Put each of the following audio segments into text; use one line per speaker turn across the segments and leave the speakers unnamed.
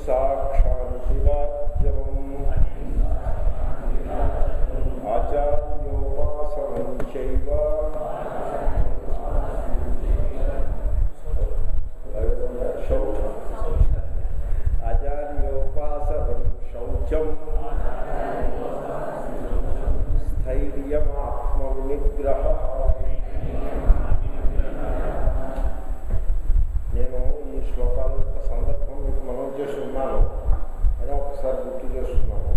అహింసాక్షాంతిరాజ్యం ఆచార్యోపాసనం చైవ శౌచం ఆచార్యోపాసనం శౌచం స్థైర్యమాత్మవినిగ్రహ నేను ఈ శ్లోకాల యొక్క సందర్భం మీకు మనం చేస్తున్నాను అని ఒకసారి గుర్తు చేస్తున్నాను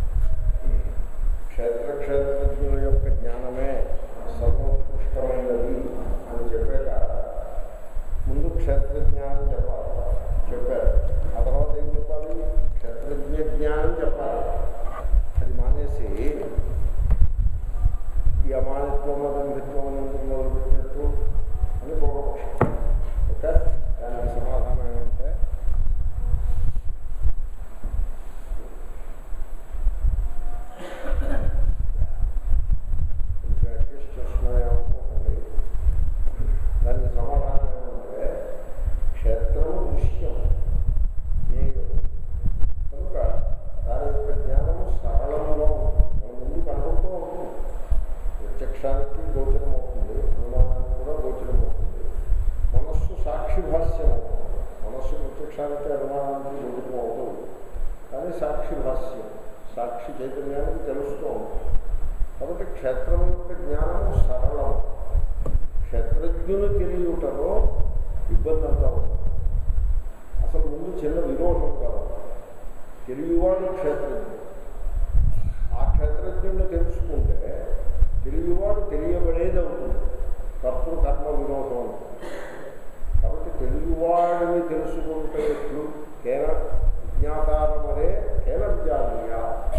క్షేత్ర క్షేత్రజ్ఞుల యొక్క జ్ఞానమే సర్వోత్కృష్టమైనది అని చెప్పాక ముందు క్షేత్రజ్ఞానం చెప్పాలి చెప్పారు ఆ తర్వాత ఏం చెప్పాలి క్షేత్రజ్ఞ జ్ఞానం చెప్పాలి అది మానేసి ఈ అమానిత్వం అదంభిత్వం అనేది మొదలుపెట్టినట్టు అని పూర్వపక్షం ఓకే దానికి సమాధానం ఏమంటే కొంచెం అడ్జస్ట్ చేస్తున్నాయేమనుకోకండి దానికి సమాధానం ఏమంటే క్షేత్రం దృశ్యం జ్ఞేయం కనుక దాని యొక్క జ్ఞానము సరళంలో ఉంటుంది మన ముందు కనబడుతూ ఉంటుంది ప్రత్యక్షానికి గోచరం అవుతుంది అనుమానానికి కూడా గోచరం అవుతుంది మనస్సు సాక్షి భాష్యం అవుతుంది మనస్సు ప్రత్యక్షానికి అనుమానానికి గోచరం అవుతుంది కానీ సాక్షి భాష్యం సాక్షి చైతన్యానికి తెలుస్తూ ఉంటుంది కాబట్టి క్షేత్రం యొక్క జ్ఞానము సరళం క్షేత్రజ్ఞులు తెలియటలో ఇబ్బంది అంతా ఉంది అసలు ముందు చిన్న విరోధం కాదు తెలియవాడు క్షేత్రజ్ఞుడు ఆ క్షేత్రజ్ఞుడిని తెలుసుకుంటే తెలియవాడు తెలియబడేది అవుతుంది కర్తృ కర్మ విరోధం అవుతుంది కాబట్టి తెలియవాడిని తెలుసుకుంటే ఎట్లు కేన విజ్ఞాతారమరే కేన విజానీయ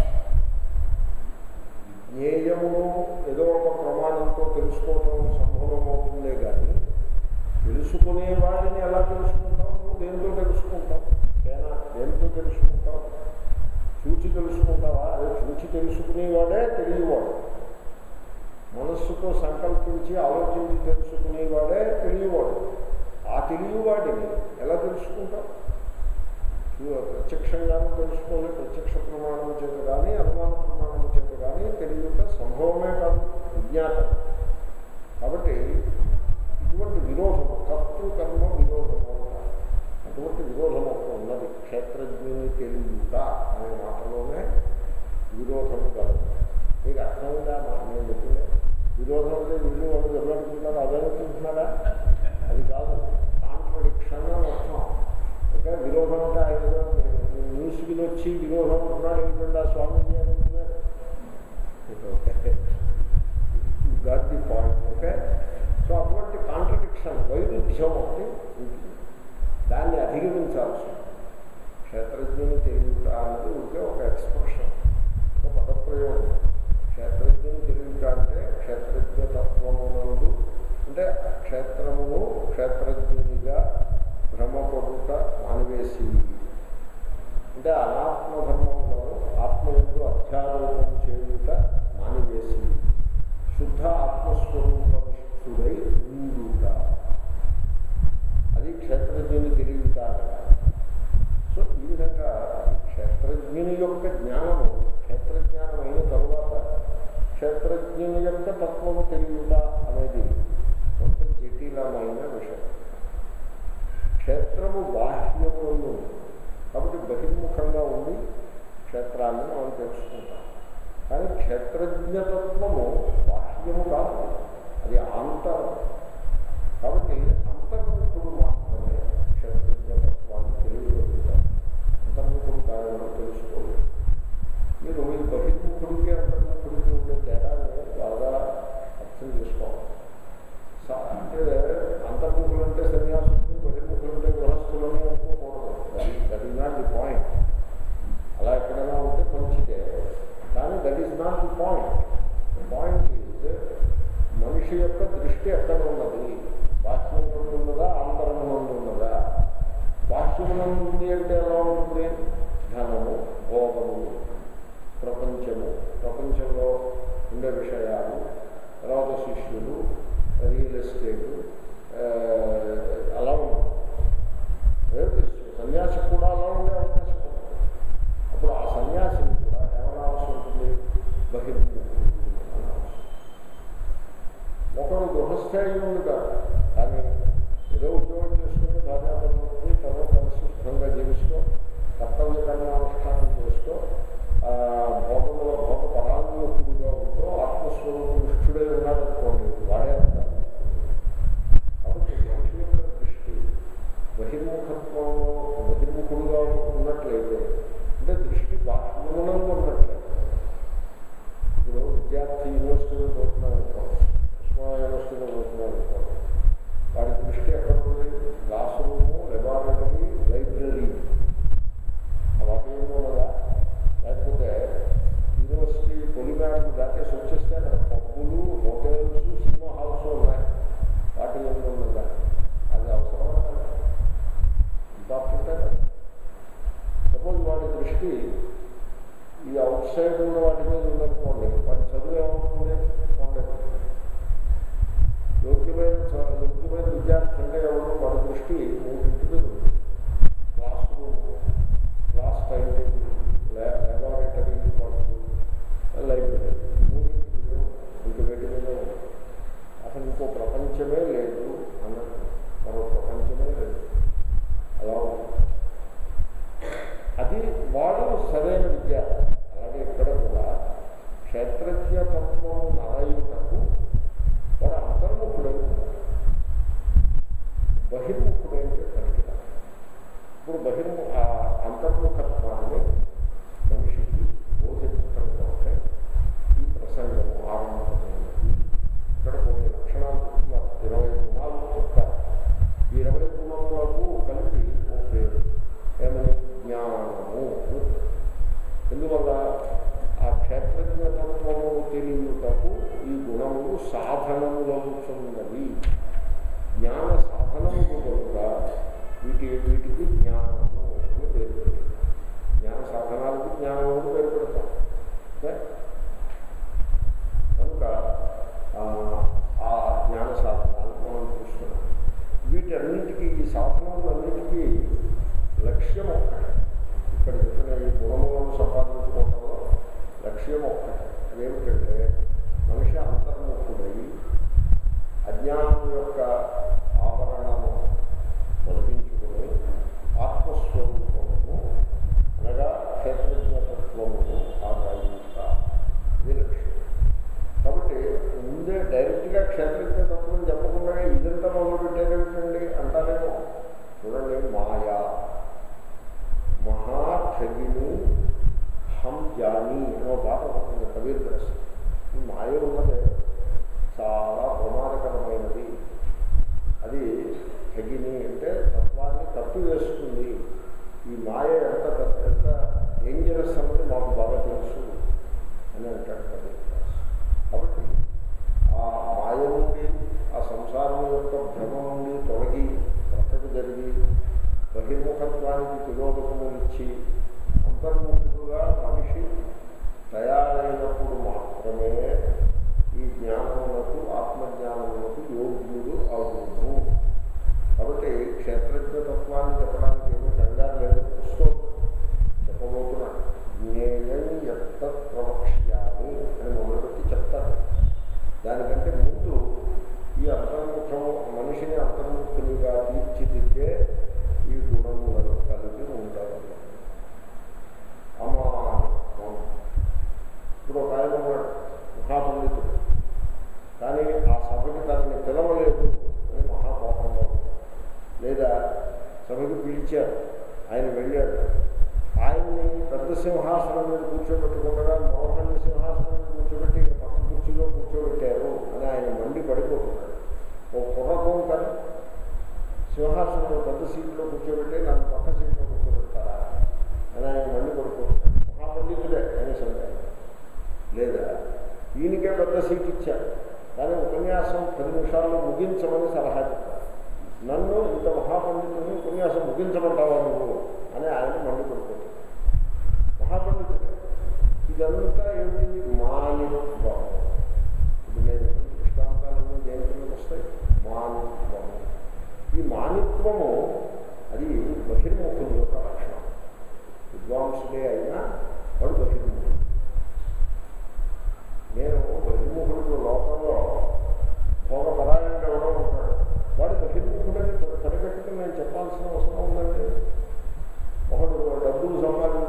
జ్ఞేయమును ఏదో ఒక ప్రమాణంతో తెలుసుకోవటం సంభవమవుతుందే కానీ తెలుసుకునే వాడిని ఎలా తెలుసుకుంటావు నువ్వు దేంతో తెలుసుకుంటావు కేనా దేంతో తెలుసుకుంటావు చూచి తెలుసుకుంటావా అదే చూచి తెలుసుకునేవాడే తెలియవాడు మనస్సుతో సంకల్పించి ఆలోచించి తెలుసుకునేవాడే తెలియవాడు ఆ తెలియవాడిని ఎలా తెలుసుకుంటావు చూ- ప్రత్యక్షంగానూ తెలుసుకోలే ప్రత్యక్ష ప్రమాణం చేత కానీ అనుమాన ప్రమాణం చేత కానీ తెలియట సంభవమే కాదు విజ్ఞాతం కాబట్టి ఇటువంటి విరోధము కర్తృ కర్మ విరోధము అంటారు. అటువంటి విరోధం ఒకటి ఉన్నది క్షేత్రజ్ఞుని తెలియట అనే మాటలోనే విరోధము కలదు మీకు అర్థమైందా మా నేను చెప్పింది విరోధం అంటే వీళ్ళు వాళ్ళు ఎవరనుకుంటున్నారు అదనుకుంటున్నారా అది కాదు కాంట్రడిక్షన్ అని అర్థం ఓకే విరోధం అంటే ఆయన ఏదో న్యూస్కి వచ్చి విరోధం అంటున్నాడు ఏంటంటే ఆ స్వామీజీ అనుకున్నారు okay got the point okay so అటువంటి కాంట్రడిక్షన్ వైరుధ్యం ఒకటి ఉంటుంది దాన్ని అధిగమించాల్సి ఉంటుంది క్షేత్రజ్ఞుని తెలియట అన్నది ఉంటే ఒక ఎక్స్ప్రెషన్ ఒక పదప్రయోగం క్షేత్రజ్ఞుని తెలియట అంటే క్షేత్రజ్ఞ తత్వమునందు అంటే క్షేత్రమును క్షేత్రజ్ఞునిగా భ్రమపడుట మానివేసి అంటే అనాత్మధర్మంలో ఆత్మయందు అధ్యారోపణ చేయుట మానివేసి శుద్ధ ఆత్మస్వరూపనిష్ఠుడై ఉండుట అది క్షేత్రజ్ఞుని తెలియట సో ఈ విధంగా ఈ క్షేత్రజ్ఞుని యొక్క జ్ఞానము క్షేత్రజ్ఞానం అయిన తరువాత క్షేత్రజ్ఞుని యొక్క తత్వము తెలియట అనేది కొంత జటిలమైన విషయం క్షేత్రము బాహ్యము ఉంది కాబట్టి బహిర్ముఖంగా ఉండి క్షేత్రాన్ని మనం తెలుసుకుంటాం కానీ క్షేత్రజ్ఞతత్వము బాహ్యము కాదు అది ఆంతరం కాబట్టి అంతర్ముఖుడు మాత్రమే క్షేత్రజ్ఞతత్వాన్ని తెలియగలుగుతారు అంతర్ముఖుడు కాదని తెలుసుకోలేదు మీరు మీరు బహిర్ముఖుడికి అంతర్ముఖుడికి ఉండే తేడాన్ని బాగా అర్థం చేసుకోవాలి స- అంటే అంతర్ముఖులు అంటే సన్యాసులు బహిర్ముఖులు అంటే గృహస్థులని అనుకోకూడదు that is not the point అలా ఎక్కడైనా ఉంటే మంచిదే కానీ that is not the point point is మనిషి యొక్క దృష్టి ఎక్కడ ఉన్నది బాహ్యం నుండి ఉన్నదా అంతరం నుండి ఉన్నదా బాహ్యం నుండి అంటే ఎలా ఉంటుంది ధనము భోగము ప్రపంచము ప్రపంచంలో ఉండే విషయాలు తర్వాత శిష్యులు రియల్ ఎస్టేట్ అలా ఉంటుంది అదే తెలుసు సన్యాసి కూడా అలా ఉండే అవకాశం ఉంది కర్మానుష్ఠానం చేస్తూ ఆ, భోగంలో భోగ పరాంగుడుగా ఉంటూ ఆత్మస్వరూపం నిష్ఠుడై ఉన్నాడనుకోండి వాడే అవుతాడు కాబట్టి మనిషి యొక్క దృష్టి బహిర్ముఖత్వంలో బహిర్ముఖుడుగా ఉన్నట్లయితే అంటే దృష్టి బాహ్యమునంగా ఉన్నట్లయితే ఇప్పుడు విద్యార్థి యూనివర్సిటీలో చదువుతున్నాడు అనుకోండి ఉస్మా యూనివర్సిటీలో చదువుతున్నాడు అనుకోండి వాడి దృష్టి ఎక్కడ ఉంది క్లాస్ రూము లెబారెటరీ లైబ్రరీ వాటి ఏమో ఉన్నదా లేకపోతే యూనివర్సిటీ పొలిమేరకు దాటేసి వచ్చేస్తే అక్కడ పబ్బులు హోటల్స్ సినిమా హాల్స్ ఉన్నాయి వాటి ఏమో ఉన్నదా అది అవసరం ఇంపార్టెంటే కదా సపోజ్ వాడి దృష్టి ఈ అవుట్ సైడ్ ఉన్న వాటి మీద ఉందనుకోండి వాడి చదువు ఏమవుతుంది ఉండదు యోగ్యమైన చ- యోగ్యమైన విద్యార్థి అంటే ఎవరు వాడి దృష్టి మూడింటి మీద ఉంది classroom class timetable laboratory work library ఈ మూడింటి మీద ఉంది. ఇంక వీటి మీద ఉంది అసలు ఇంకో ప్రపంచమే లేదు అన్నట్టు మరో ప్రపంచమే లేదు అలా ఉంది అది వాడు సరైన విద్య అలాగే ఇక్కడ కూడా క్షేత్రజ్ఞ తత్వం నారాయణకు వాడు అంతర్ముఖుడై ఉంటాడు బహిర్ముఖుడైతే పనికిరా ఇప్పుడు బహిర్ము ఆ అంతర్ముఖత్వాన్ని మనిషికి బోధించటం కొరకే ఈ ప్రసంగము ఆరంభమైనది ఇక్కడ కొన్ని లక్షణాలు చెప్తున్నారు ఇరవై గుణాలు చెప్తారు ఈ ఇరవై గుణములకు కలిపి ఒక పేరు ఏమని జ్ఞానము ఎందువల్ల ఆ క్షేత్రజ్ఞతత్వము తెలియటకు ఈ గుణములు సాధనములవుతున్నవి జ్ఞాన సాధనములు కనుక వీటి వీటికి జ్ఞానము అని పేరు పెట్టారు జ్ఞాన సాధనాలకు జ్ఞానము అని పేరు పెడతాం ఓకే? కనుక ఆ, ఆ జ్ఞాన సాధనాలు మనం చూస్తున్నాం వీటన్నింటికి ఈ సాధనములన్నిటికీ లక్ష్యం ఒక్కటే ఇక్కడ చెప్పిన ఈ గుణములను సంపాదించుకోవడంలో లక్ష్యం ఒక్కటే అదేమిటంటే మనిషి అంతర్ముఖుడై అజ్ఞానం యొక్క ఆవరణను తొలగించుకుని ఆత్మస్వరూపమును అనగా క్షేత్రజ్ఞతత్వమును ఆదాయించ ఇది లక్ష్యం కాబట్టి ముందే డైరెక్ట్గా క్షేత్రజ్ఞతత్వం చెప్పకుండా ఇదంతా మొదలు పెట్టేదేమిటండి అంటారేమో చూడండి మాయా మహాఠగిని హం జాని అనే పాట ఉంటుంది కబీర్ దాస్ ఈ మాయ ఉన్నదే చాలా ప్రమాదకరమైనది అది ఠగిని అంటే తత్వాన్ని తప్పు వేస్తుంది ఈ మాయ ఎంత తప్పు- ఎంత డేంజరస్ అన్నది మాకు బాగా తెలుసు అని అంటాడు కబీర్ దాస్ కాబట్టి ఆ మాయ నుండి ఆ సంసారం యొక్క భ్రమ నుండి తొలగి ప్రక్కకు జరిగి బహిర్ముఖత్వానికి తిరోధకము ఇచ్చి అంతర్ముఖుడుగా మనిషి తయారైనప్పుడు మాత్రమే ఈ జ్ఞానములకు ఆత్మజ్ఞానములకు యోగ్యుడు అవును కాబట్టి క్షేత్రజ్ఞతత్వాన్ని చెప్పడానికి ఏమీ కంగారు లేదు వస్తుంది చెప్పబోతున్నాను జ్ఞేయం ఎత్త ప్రవక్ష్యామి అని మొదలుపెట్టి చెప్తాను దానికంటే ముందు ఈ అంతర్ముఖము మనిషిని అంతర్ముఖునిగా తీర్చిదిద్దే ఈ గుణములను కలిగి ఉంటారు అమానత్వం ఇప్పుడు ఒక ఆయన ఉన్నాడు మహాపండితుడు కానీ ఆ సభకి తనని పిలవలేదు అని మహాకోపంగా ఉంది లేదా సభకి పిలిచారు ఆయన వెళ్ళాడు ఆయన్ని పెద్ద సింహాసనం మీద కూర్చోబెట్టకుండా మోహన్ సింహాసనం మీద కూర్చోబెట్టి ఈయన పక్క కుర్చీలో కూర్చోబెట్టారు అని ఆయన మండి పడిపోతున్నాడు ఓ కుర్రకం కానీ సింహాసనంలో పెద్ద సీట్లో కూర్చోబెట్టి నన్ను పక్క సీట్లో కూర్చోబెడతారా అని ఆయన మండి పడిపోతున్నాడు మహాపండితుడే అని సందేహం లేదా ఈయనకే పెద్ద సీట్ ఇచ్చారు కానీ ఉపన్యాసం పది నిమిషాల్లో ముగించమని సలహా చెప్పారు నన్ను ఇంత మహాపండితుని ఉపన్యాసం ముగించమంటావా నువ్వు అని ఆయన మండి పడిపోతాడు మహాపండితుడు ఇదంతా ఏమిటి మానిత్వం ఇది నేను చెప్పిన దృష్టాంతాలన్నీ దేని కిందకు వస్తాయి మానిత్వము ఈ మానిత్వము అది బహిర్ముఖుని యొక్క లక్షణం విద్వాంసుడే అయినా వాడు బహిర్ముఖుడు నేను బహిర్ముఖుడు లోకంలో భోగ పరాయణంగా ఎవడో ఉంటాడు వాడు బహిర్ముఖుడని కనిపెట్టుకుని నేను చెప్పాల్సిన అవసరం ఉందండి ఒకడు డబ్బులు సంపాదించి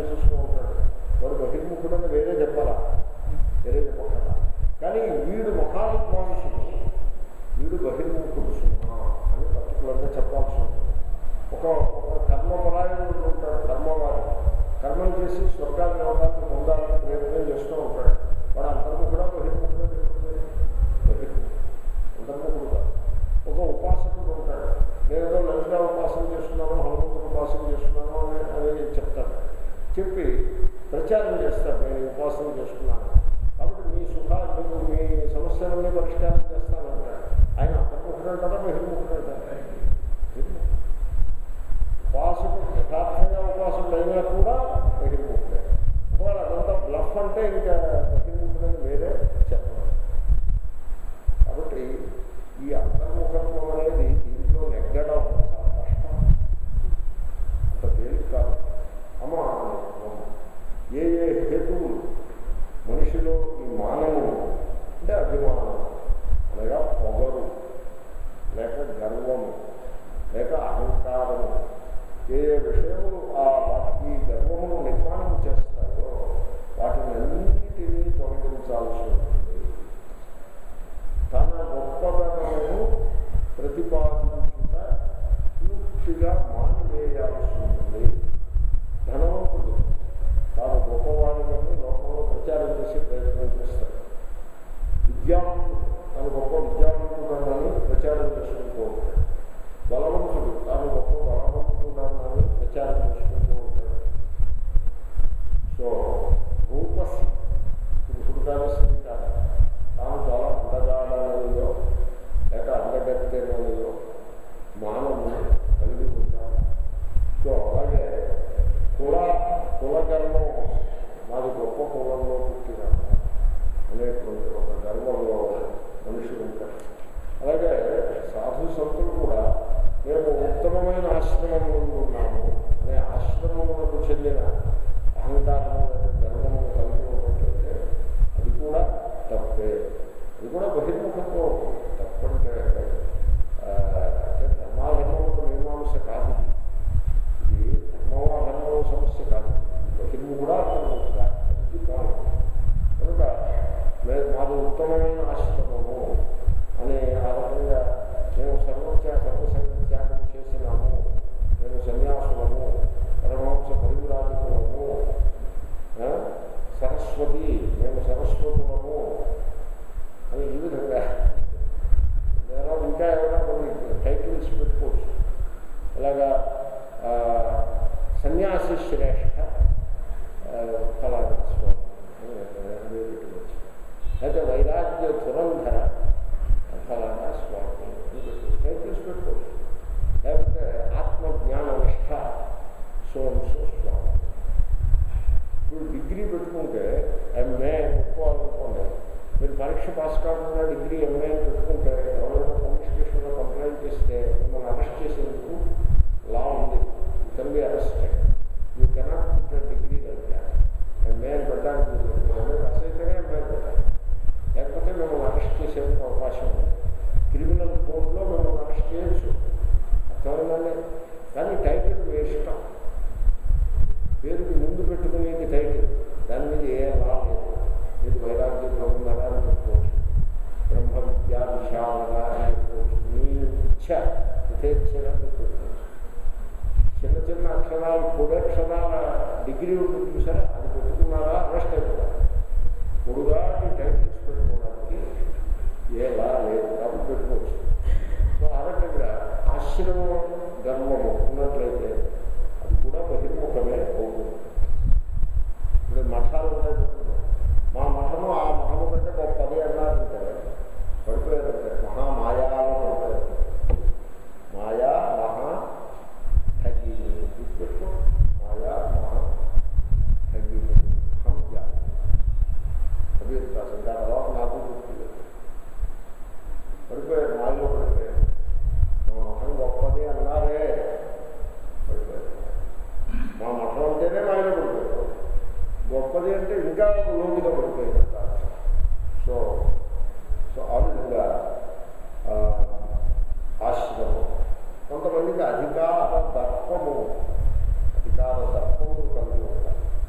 చేసేస్తూ ఉంటాడు వాడు బహిర్ముఖుడని వేరే చెప్పాలా వేరే చెప్పగలరా కానీ వీడు మహాత్మానుషుడు వీడు బహిర్ముఖుడు సుమా అని పర్టికులర్గా చెప్పాల్సి ఉంటుంది ఒక ఒక కర్మపరాయణుడు ఉంటాడు కర్మవాడు కర్మం చేసి స్వర్గాలు నిలవడానికి పొందాలని ప్రయత్నం చేస్తూ ఉంటాడు వాడు అంతర్ముఖుడా బహిర్ముఖుడా చెప్తుంది బహిర్ముఖుడు అంతర్ముఖుడు కాదు ఒక ఉపాసకుడు ఉంటాడు నేను ఏదో లలిత ఉపాసన చేస్తున్నాను హనుమంతుడు ఉపాసన చేస్తున్నాను అని అనేది చెప్తాడు చెప్పి ప్రచారం చేస్తాడు నేను ఈ ఉపాసన చేస్తున్నాను కాబట్టి మీ సుఖాలు మీకు మీ సమస్యలన్నీ పరిష్కారం చేస్తానంటాడు ఆయన అంతర్ముఖుడు అంటారా బహిర్ముఖుడు అంటారా బహిర్ముఖుడు. ఉపాసకుడు యథార్థంగా ఉపాసకుడు అయినా కూడా బహిర్ముఖుడే ఒకవేళ అదంతా బ్లఫ్ అంటే ఇంకా బహిర్ముఖుడని వేరే చెప్పడం కాబట్టి ఈ అంతర్ముఖత్వం అనేది దీంట్లో నెగ్గడం చాలా కష్టం అంత తేలిక కాదు అమానత్వం ఏ ఏ హేతువులు మనిషిలో ఈ మానము అంటే అభిమానం అనగా పొగరు లేక గర్వము లేక అహంకారము ఏ ఏ విషయములు ఆ వాటి ఈ గర్వమును నిర్మాణం చేస్తాయో వాటినన్నిటినీ తొలగించాల్సి ఉంటుంది తన గొప్పదనము ప్రతిపాదించుట పూర్తిగా మానివేయాల్సి ఉంటుంది ధనవంతుడు తాను గొప్పవాడిని లోకంలో ప్రచారం చేసే ప్రయత్నం చేస్తాడు విద్యావంతుడు తాను గొప్ప విద్యావంతుడని ప్రచారం చేసుకుంటూ ఉంటాడు బలవంతుడు తాను గొప్ప బలవంతుడని ప్రచారం చేసుకుంటూ ఉంటాడు సో రూపసి పురుషుడు కానీ స్త్రీ కాదు తాను చాలా అందగాడనో లేక అందగత్తెనో మానవుని కలిగి ఉంటాడు సో అలాగే కుల కుల గర్వం మాది గొప్ప కులంలో పుట్టినాము అనేటువంటి ఒక గర్వంలో మనుషులు ఉంటారు అలాగే సాధు సంతులు కూడా మేము ఉత్తమమైన ఆశ్రమంలో ఉన్నాము అనే ఆశ్రమములకు చెందిన అహంకారము లేదా గర్వము కలిగి ఉన్నట్లయితే అది కూడా తప్పే అది కూడా బహిర్ముఖత్వం తప్పంటే ఆ, అంటే ధర్మాధర్మముల మీమాంస కాదు ఇది ధర్మవాధర్మం సమస్య కాదు బహిర్ముఖుడా అంతర్ముఖుడా అది కాదు కనుక మే- మాది ఉత్తమమైన ఆశ్రమము అని ఆ రకంగా మేము సర్వత్యా సర్వసంగ త్యాగం చేసినాము మేము సన్యాసులము పరమాంస పరివిరాజకులము ఆ, సరస్వతి మేము సరస్వతులము అని ఈ విధంగా లేదా ఇంకా ఏమైనా కొన్ని టైటిల్స్ పెట్టుకోవచ్చు అలాగా ఆ, సన్యాసి శ్రేష్ఠ ఆ, ఫలానా స్వామి అని పేరు పెట్టుకోవచ్చు అయితే వైరాగ్య ధురంధర ఫలానా స్వామి అని పెట్టుకోవచ్చు టైటిల్స్ పెట్టుకోవచ్చు లేకపోతే ఆత్మజ్ఞాన నిష్ఠ సో సో స్వామి ఇప్పుడు డిగ్రీ పెట్టుకుంటే ఎంఏ పెట్టుకోవాలనుకోండి మీరు పరీక్ష పాస్ కాకుండా డిగ్రీ ఎంఏ అని పెట్టుకుంటే ఎవరైనా పోలీస్ స్టేషన్లో కంప్లైంట్ చేస్తే మిమ్మల్ని అరెస్ట్ చేసేందుకు లా ఉంది you can be arrested you cannot put degree like MA అని పెట్టడానికి ఎంఏ పాస్ అయితేనే ఎంఏ పెట్టాలి లేకపోతే మిమ్మల్ని అరెస్ట్ చేసేందుకు అవకాశం ఉంది క్రిమినల్ కోర్టులో మిమ్మల్ని అరెస్ట్ చేయొచ్చు అర్థమైందండి కానీ టైటిల్ మీ ఇష్టం పేరుకి ముందు పెట్టుకునేది టైటిల్ దాని మీద ఏ లా లేదు మీరు వైరాగ్య బ్రహ్మరా అని చెప్పుకోవచ్చు బ్రహ్మ విద్యా విశాలగా అని చెప్పుకోవచ్చు మీ ఇచ్చ యథేచ్ఛగా పెట్టుకోవచ్చు చిన్న చిన్న అక్షరాలు పొడక్షరాల డిగ్రీ ఉంటుంది చూసారా అది పెట్టుకున్నారా అరెస్ట్ అయిపోతారు పొడుగాటి టైటిల్స్ పెట్టుకోవడానికి ఏ లా లేదు కాబట్టి పెట్టుకోవచ్చు సో ఆ రకంగా ఆశ్రమం గర్వము ఉన్నట్లయితే అది కూడా బహిర్ముఖమే అవుతుంది ఇప్పుడు మఠాలు ఉన్నాయి చూడండి. మా మఠము ఆ మఠము కంటే గొప్పది అన్నారంటే పడిపోయారంటే మహామాయాలో పడిపోయారు మాయా మహా ఠగిని గుర్తుపెట్టుకో మాయా మహా ఠగిని హంజ అవి రాసి ఇంకా తర్వాత నాకు గుర్తులేదు పడిపోయారు మాయలో పడిపోయారు మా మఠం గొప్పది అన్నారే పడిపోయారు మా మఠం అంటేనే మాయలో పడిపోయారు గొప్పది అంటే ఇంకా లోతుగా పడిపోయింది సో సో ఆ విధంగా ఆ, ఆశ్రమం కొంతమందికి అధికార దర్పము అధికార దర్పము కలిగి ఉంటారు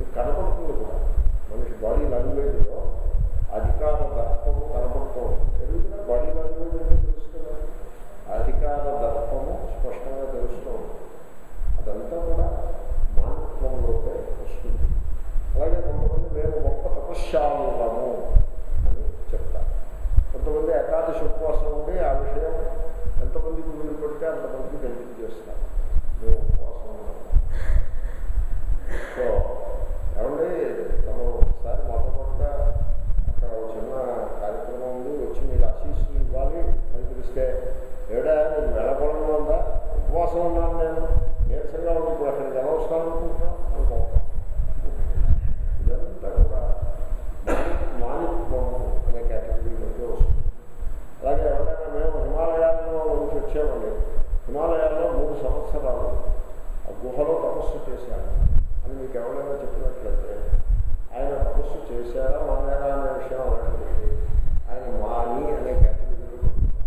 మీకు కనపడుతుంది కూడా మనిషి బాడీ లాంగ్వేజ్లో అధికార దర్పము కనపడుతూ ఉంటుంది తెలుగులో బాడీ లాంగ్వేజ్ అంటే తెలుస్తుంది అధికార దర్పము స్పష్టంగా తెలుస్తూ ఉంటుంది అదంతా కూడా మానత్వంలోకే వస్తుంది అలాగే కొంతమంది మేము గొప్ప తపశ్శాలులము అని చెప్తారు కొంతమంది ఏకాదశి ఉపవాసం ఉండి ఆ విషయం ఎంతమందికి వీలు పెడితే అంతమందికి తెలిపి చేస్తారు మేము ఉపవాసం ఉన్నాము సో ఏమండి తను ఒకసారి మొట్టమొదటిగా అక్కడ ఒక చిన్న కార్యక్రమం ఉంది వచ్చి మీరు ఆశీస్సులు ఇవ్వాలి అని పిలిస్తే ఏడా నీకు వెళ్ళకూడదు ఉందా ఉపవాసం ఉన్నాను నేను నీరసంగా ఉంది ఇప్పుడు అక్కడికి ఎలా వస్తాను అనుకుంటున్నాను అనుకుంటాను ఇదంతా కూడా మాని- మానిత్వము అనే కేటగిరీలోకి వస్తుంది అలాగే ఎవరైనా మేము హిమాలయాల్లో నుంచి వచ్చామండి హిమాలయాల్లో మూడు సంవత్సరాలు ఆ గుహలో తపస్సు చేశాను అని మీకు ఎవరైనా చెప్పినట్లయితే ఆయన తపస్సు చేశారా మానేరా అనే విషయం అలాంటిది ఆయన మాని అనే కేటగిరీలో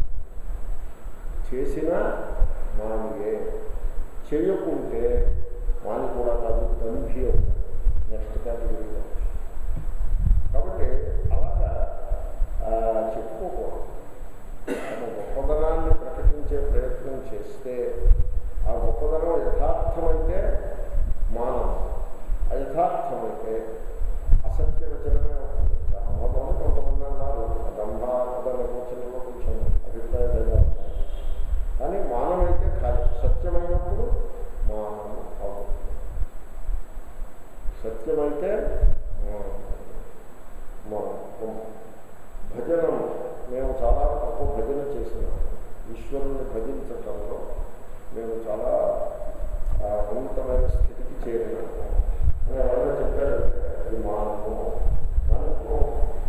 చేసిన మానియే చేయకుంటే మాని కూడా కాదు దంభి అవుతాడు నెక్స్ట్ కేటగిరీలో కాబట్టి అలాగా ఆ, చెప్పుకోకూడదు తమ గొప్పదనాన్ని ప్రకటించే ప్రయత్నం చేస్తే ఆ గొప్పదనం యథార్థమైతే మానం అయథార్థమైతే అసత్య వచనమే అవుతుంది దంభము అని కొంతమంది అన్నారు ఆ దంభ పద నిర్వచనంలో కొంచెం అభిప్రాయ భేదాలు ఉన్నాయి కానీ మానమైతే కాదు సత్యమైనప్పుడు మానం అవుతుంది సత్యమైతే మనం భజనం మేము చాలా గొప్ప భజన చేసినాం ఈశ్వరుని భజించటంలో మేము చాలా ఆ, ఉన్నతమైన స్థితికి చేరినాము అని ఎవరైనా చెప్పారు ఇది మానము మనకు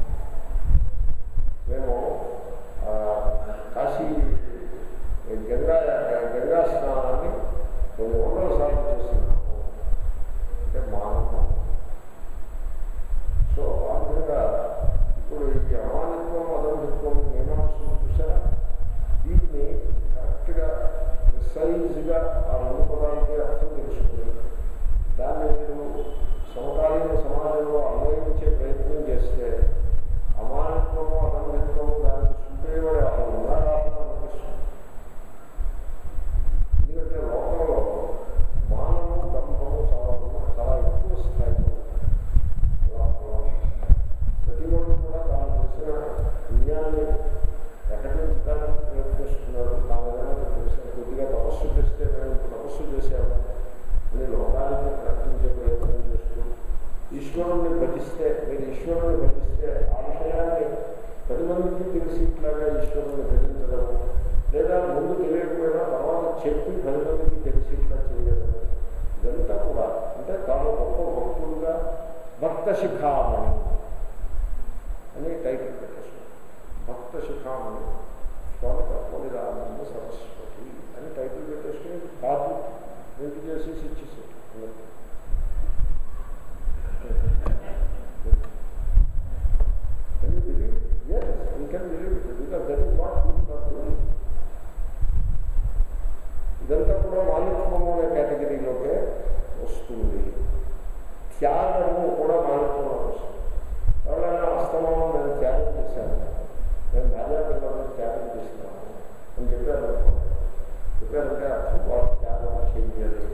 మేము ఆ, కాశీ గంగా గంగా స్నానాన్ని కొన్ని వందల సార్లు చేస్తున్నాము అంటే మానము సో ఆ విధంగా ఇప్పుడు ఈ అమానిత్వం అదంభిత్వం మీమాంసం చూసారా వీటిని కరెక్ట్గా ప్రిసైజ్గా ఆ రెండు పదాలకి అర్థం తెలుసుకుని దాన్ని మీరు సమకాలీన సమాజంలో అన్వయించే ప్రయత్నం చేస్తే అమానిత్వము అనంభిత్వము దానికి సుపేయబడే అసలు ఉన్నారా అని అనిపిస్తుంది ఎందుకంటే లోకంలో మానము దంభము చాలా ఉన్నాయి. చాలా ఎక్కువ స్థాయిలో ఉన్నాయి. లోకంలో. ప్రతి ఒక్కరు కూడా తాను తెలిసిన పుణ్యాన్ని ప్రకటించడానికి ప్రయత్నిస్తున్నాడు తాను ఏదైనా తెలిసిన కొద్దిగా తపస్సు చేస్తే మేము ఇప్పుడు తపస్సు చేశాము అని లోకానికి ప్రకటించే ప్రయత్నం చేస్తూ ఈశ్వరుణ్ణి భజిస్తే మీరు ఈశ్వరుణ్ణి భజిస్తే ఆ విషయాన్ని పది మందికి తెలిసి ఇట్లాగా ఈశ్వరుణ్ణి భజించడం లేదా ముందు తెలియకపోయినా తర్వాత చెప్పి పది మందికి తెలిసి ఇట్లా చేయడం ఇదంతా కూడా అంటే తాను గొప్ప భక్తులుగా భక్త శిఖామణి అని టైటిల్ పెట్టేస్తున్నాడు భక్త శిఖామణి స్వామి తత్వనిదానంద సరస్వతి అని టైటిల్ పెట్టేసుకుని కాదు ప్రింట్ చేసేసి ఇచ్చేసి Can you believe it? Yes, we can believe it because that is what people are doing. ఇదంతా కూడా మాలిత్వము అనే కేటగిరీలోకే వస్తుంది త్యాగము కూడా మాలిత్వంలో వస్తుంది ఎవరైనా అస్తమానం నేను త్యాగం చేశాను నేను భార్యాపిల్లలను త్యాగం చేసినాను అని చెప్పారు అనుకోండి చెప్పారంటే అర్థం వాళ్ళు త్యాగం చేయలేదు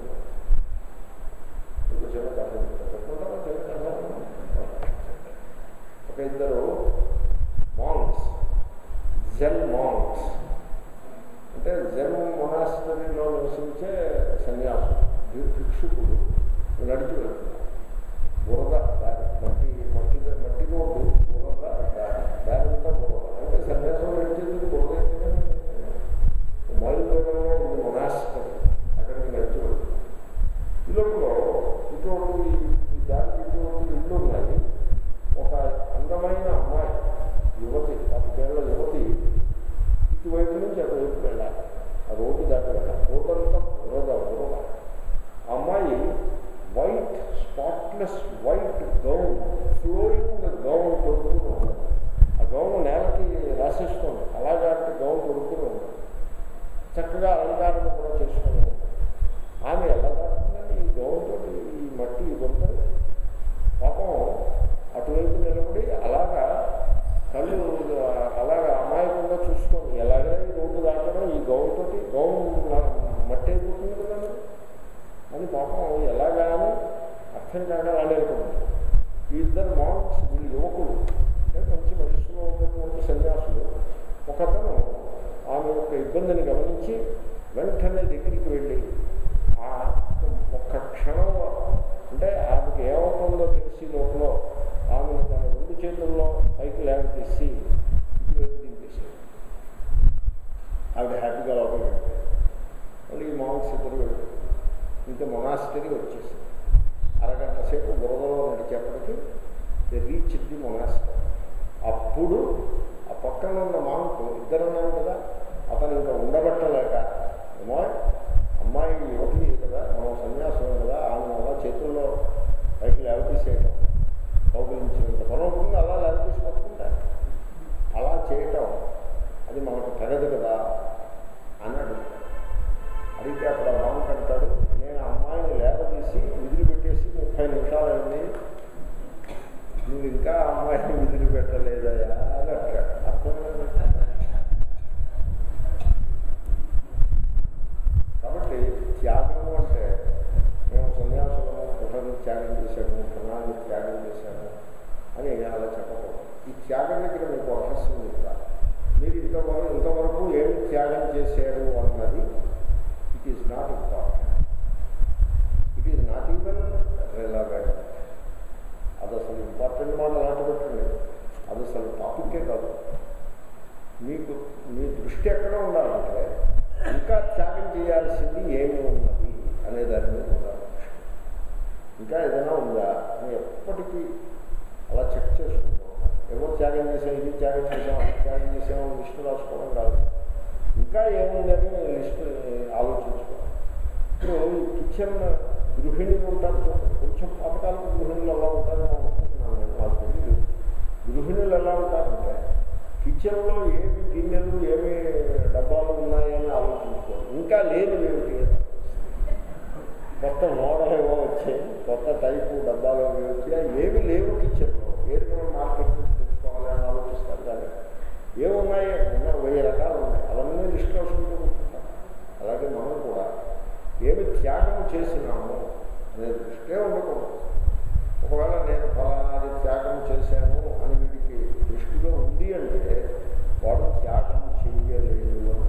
ఒక చిన్న కథ చెప్తాను. చెప్పుకుంటారా చిన్న కథ? ఒక ఇద్దరు మాంగ్స్ జెన్ మాంగ్స్ అంటే జెన్ మొనాస్టరీలో నివసించే సన్యాసులు భి- భిక్షుకులు నడిచి వెళ్తున్నారు బురద దారి మట్టి మట్టి మట్టి రోడ్డు బురద దారి దారి అంతా బురద అంటే సన్యాసం నడిచేందుకు బురద అయితేనే మైలు దూరంలో ఉంది మొనాస్టరీ అక్కడికి నడిచి వెళ్తున్నారు ఈ లోపల ఇటువంటి ఈ దారికి ఇటువంటి ఇల్లు ఉన్నాయి ఒక అందమైన అమ్మాయి యువతి పదిహేళ్ల యువతి ఇటువైపు నుంచి అటువైపు వెళ్ళాలి ఆ రోడ్డు దాటి వెళ్ళాలి రోడ్డు అంతా బురద బురద ఆ అమ్మాయి white spotless white gown flowing gown కొడుకుని ఉంది ఆ గౌన్ నేలకి రాసేస్తుంది అలాగే గౌన్ కొడుకుని ఉంది చక్కగా అలంకారం కూడా చేసుకుని ఉంది ఆమె ఎలా కాకుండా ఈ గౌన్తో ఈ మట్టి ఇవ్వడం పాపం అటువైపు నిలబడి అలాగా కళ్ళు అలాగా అమాయకంగా చూసుకోండి ఎలాగైనా ఈ రోడ్డు దాటడం ఈ గౌన్ తోటి గౌన్ మట్టి అయిపోతుంది కదా మరి. అని పాపం ఎలాగా అని అర్థం కాక రాలేకపోతుంది ఈ ఇద్దరు మాంక్స్ వీళ్ళు యువకులు అంటే మంచి వయసులో ఉన్నటువంటి సన్యాసులు ఒకతను ఆమె యొక్క ఇబ్బందిని గమనించి వెంటనే దగ్గరికి వెళ్ళి ఆ ఒక్క క్షణంలో అంటే ఆమెకి ఏమవుతుందో తెలిసి లోపల ఆమెను తన రెండు చేతుల్లో పైకి లేవతీసి ఇటువైపు దింపేసాడు ఆవిడ హ్యాపీగా లోపలికి వెళ్ళిపోయాడు మళ్ళీ ఈ మాంక్స్ ఇద్దరు వెళ్ళిపోయారు ఇంకా మొనాస్టరీ వచ్చేసింది అరగంట సేపు బురదలో నడిచేపటికి ది రీచ్ ది మొనాస్టరీ అప్పుడు ఆ పక్కన ఉన్న మాంకు ఇద్దరు ఉన్నాం కదా అతను ఇంకా ఉండబట్టలేక ఏమో అమ్మాయి యువతి కదా మనం సన్యాసం కదా ఆమె అలా చేతుల్లో పైకి లేవతీసేయటం కౌగిలించినంత పని ఉంటుంది అలా లేవతీసి పట్టుకుంటారు అలా చేయటం అది మనకు తగదు కదా అని అడుగుతాడు అడిగితే అప్పుడు ఆ మామకు అంటాడు నేను ఆ అమ్మాయిని లేవదీసి విదిలిపెట్టేసి ముప్పై నిమిషాలు అయింది నువ్వు ఇంకా ఆ అమ్మాయిని విదిలిపెట్టలేదయా అని అంటాడు అర్థమైందా? కాబట్టి త్యాగము అంటే మేము సన్యాసులము కుటుంబ త్యాగం చేశాము ధనాన్ని త్యాగం చేశాము అని అలా చెప్పకూడదు ఈ త్యాగం దగ్గర మీకు ఒక రహస్యం చెప్తా మీరు ఇంతవరకు ఇంతవరకు ఏమి త్యాగం చేశారు అన్నది it is not important it is not even relevant అది అసలు ఇంపార్టెంట్ మాట అలాంటి పెట్టండి అది అసలు టాపిక్కే కాదు మీకు మీ దృష్టి ఎక్కడ ఉండాలంటే ఇంకా త్యాగం చేయాల్సింది ఏమి ఉన్నది అనే దాని మీద ఉండాలి ఇంకా ఏదైనా ఉందా అని ఎప్పటికీ అలా చెక్ చేసుకుంటూ ఉండాలి. ఏమో త్యాగం చేసాం ఇది త్యాగం చేసాం అది త్యాగం చేసాం లిస్టు రాసుకోవడం కాదు ఇంకా ఏముందని లిస్టు ఆలోచించుకోవాలి ఇప్పుడు ఈ కిచెన్ గృహిణులు ఉంటారు చూడండి. కొంచెం పాతకాలపు గృహిణులు ఎలా ఉంటారని అనుకుంటున్నాను నేను నాకు తెలియదు గృహిణులు ఎలా ఉంటారంటే కిచెన్లో ఏమి గిన్నెలు ఏమి డబ్బాలు ఉన్నాయని ఆలోచించుకోవాలి ఇంకా లేనివి ఏమిటి అని. కొత్త మోడల్ ఏవో వచ్చాయి కొత్త టైపు డబ్బాలు అవి వచ్చాయి ఏమి లేవు కిచెన్లో ఏది మనం మార్కెట్ నుంచి తెచ్చుకోవాలి అని ఆలోచిస్తారు కానీ ఏమున్నాయి ఉన్న వెయ్యి రకాలు ఉన్నాయి అవన్నీ లిస్ట్ రాసుకుంటూ కూర్చుంటాం అలాగే మనం కూడా ఏమి త్యాగం చేసినాము అనే దృష్టే ఉండకూడదు ఒకవేళ నేను ఫలానాది త్యాగం చేశాను అని వీడికి దృష్టిలో ఉంది అంటే వాడు త్యాగం చెయ్యలేదు అని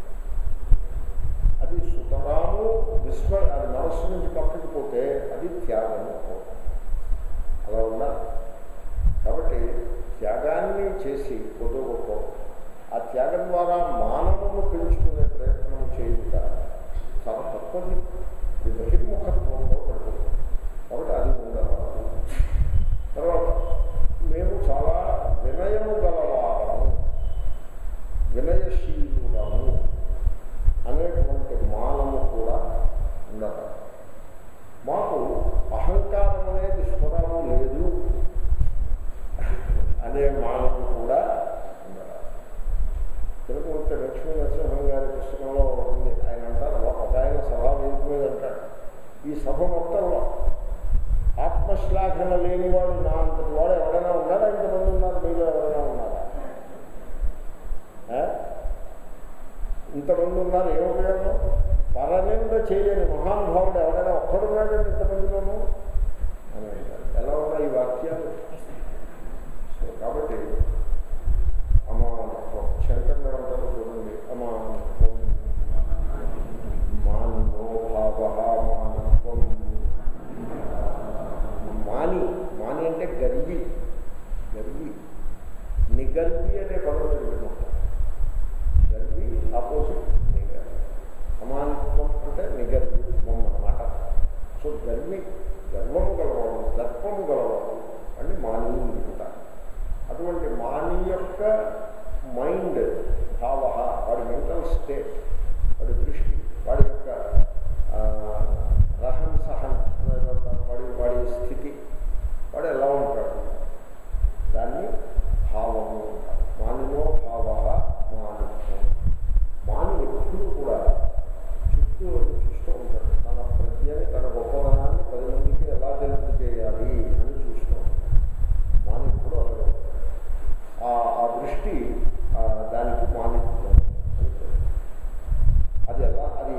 అది సుతరాము విశ్వ అది మనస్సు నుంచి పక్కకి పోతే అది త్యాగం అలా ఉండాలి కాబట్టి త్యాగాన్ని చేసి కొద్ది గొప్ప ఆ త్యాగం ద్వారా మానవును పెంచుకునే ప్రయత్నం చేయుట చాలా తప్పది ఇది బహిర్ముఖత్వంలో పడుతుంది కాబట్టి అది ఉండాలి తర్వాత మేము చాలా వినయము గలవారము వినయశీలురము అనేటువంటి మానము కూడా ఉండాలి మాకు అహంకారం అనేది స్వరము లేదు అనే మానము కూడా ఉండాలి తిరుమూర్తి లక్ష్మీ నరసింహం గారి పుస్తకంలో ఒకటి ఉంది ఆయన అంటారు ఒక ఆయన సభా వేదిక మీద అంటాడు ఈ సభ మొత్తంలో ఆత్మశ్లాఘన లేనివాడు నా అంతటి వాడు ఎవరైనా ఉన్నారా ఇంతమంది ఉన్నారు మీలో ఎవరైనా ఉన్నారా ఆ? ఇంతమంది ఉన్నారు ఏ ఉపయోగం పరనింద చేయని మహానుభావుడు ఎవరైనా ఒక్కడున్నాడండి ఇంతమందిలోనూ అని అంటారు ఎలా ఉన్నాయి ఈ వాక్యాలు సో కాబట్టి అమానత్వం శంకర్లు ఏమంటారు చూడండి అమానత్వం మానోభావ మానత్వం మాని మాని అంటే గర్వి గర్వి నిగర్వి అనే పదం తెలియదు గర్వి ఆపోజిట్ నిగర్వి అమానిత్వం అంటే నిగర్విత్వం అన్నమాట సో గర్వి గర్వము గలవాడు దర్పము గలవాడు అని మా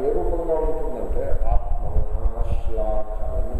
ఏ రూపంగా ఉంటుందంటే ఆత్మనాశ్లాఘనం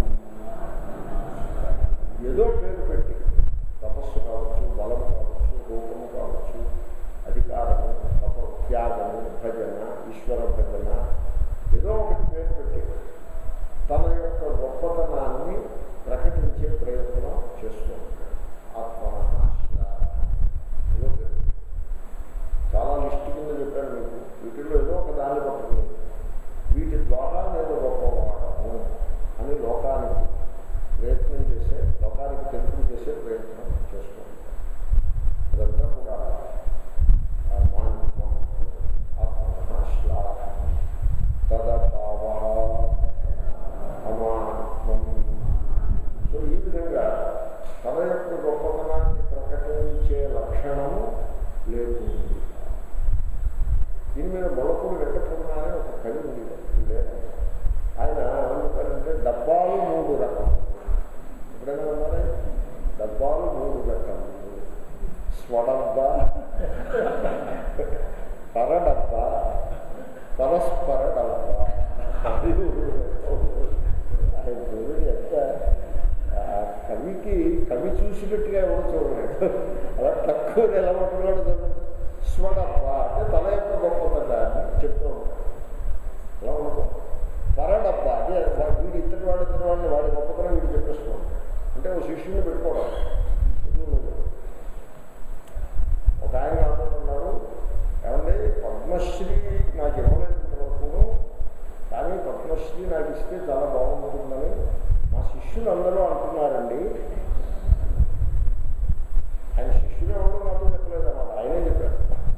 ఏదో పేరు పెట్టి తపస్సు కావచ్చు బలం కావచ్చు రూపము కావచ్చు అధికారము తప త్యాగము భజన ఈశ్వర భజన ఏదో ఒకటి పేరు పెట్టి తన యొక్క గొప్పతనాన్ని ప్రకటించే ప్రయత్నం చేస్తూ ఉంటాడు ఆత్మనాశ్లాఘనం ఏదో పేరు చాలా లిస్ట్ కింద చెప్పాను మీకు వీటిల్లో ఏదో ఒక దాన్ని పట్టుకుని వీటి ద్వారా నేను గొప్పవాడము అని లోకానికి ప్రయత్నం చేసే లోకానికి తెలుపు చేసే ప్రయత్నం చేస్తూ ఉంటాను అదంతా కూడా ఆ మాన్యం ఆత్మనాశ్లాఘనం తదభావ అమానం సో ఈ విధంగా తన యొక్క గొప్పతనాన్ని ప్రకటించే లక్షణము లేకుండా దీని మీద మొలకూరు వెంకటరమణ అనే ఒక కవి ఉంది లేదు ఆయన ఏమంటారంటే డబ్బాలు మూడు రకాలు ఎప్పుడైనా ఉన్నారా డబ్బాలు మూడు రకాలు స్వడబ్బా పరడబ్బా పరస్పర డబ్బా అది ఆయన చూడండి ఎంత ఆ కవికి కవి చూసినట్టుగా ఎవరు చూడలేదు అలా తక్కువ ఎలా పట్టుకున్నాడు చూడండి స్వడబ్బ అంటే తన యొక్క గొప్పతనాన్ని చెప్తూ ఉంటాడు ఎలా ఉండదు పరడబ్బ అంటే వా- వీడి ఇద్దరు వాడు ఇద్దరు వాడిని వాడి గొప్పతనం వీడు చెప్పేస్తూ ఉంటాడు అంటే ఒక శిష్యుని పెట్టుకోవడం ఎందుకు లేదు? ఒక ఆయన అనుకుంటున్నాడు ఏమంటే పద్మశ్రీ నాకు ఇవ్వలేనంత వరకు కానీ పద్మశ్రీ నాకు ఇస్తే చాలా బాగుంటుందని మా శిష్యులు అందరూ అంటున్నారండి ఆయన శిష్యులు ఎవరు నాతో చెప్పలేదు అన్నమాట ఆయనే చెప్పారు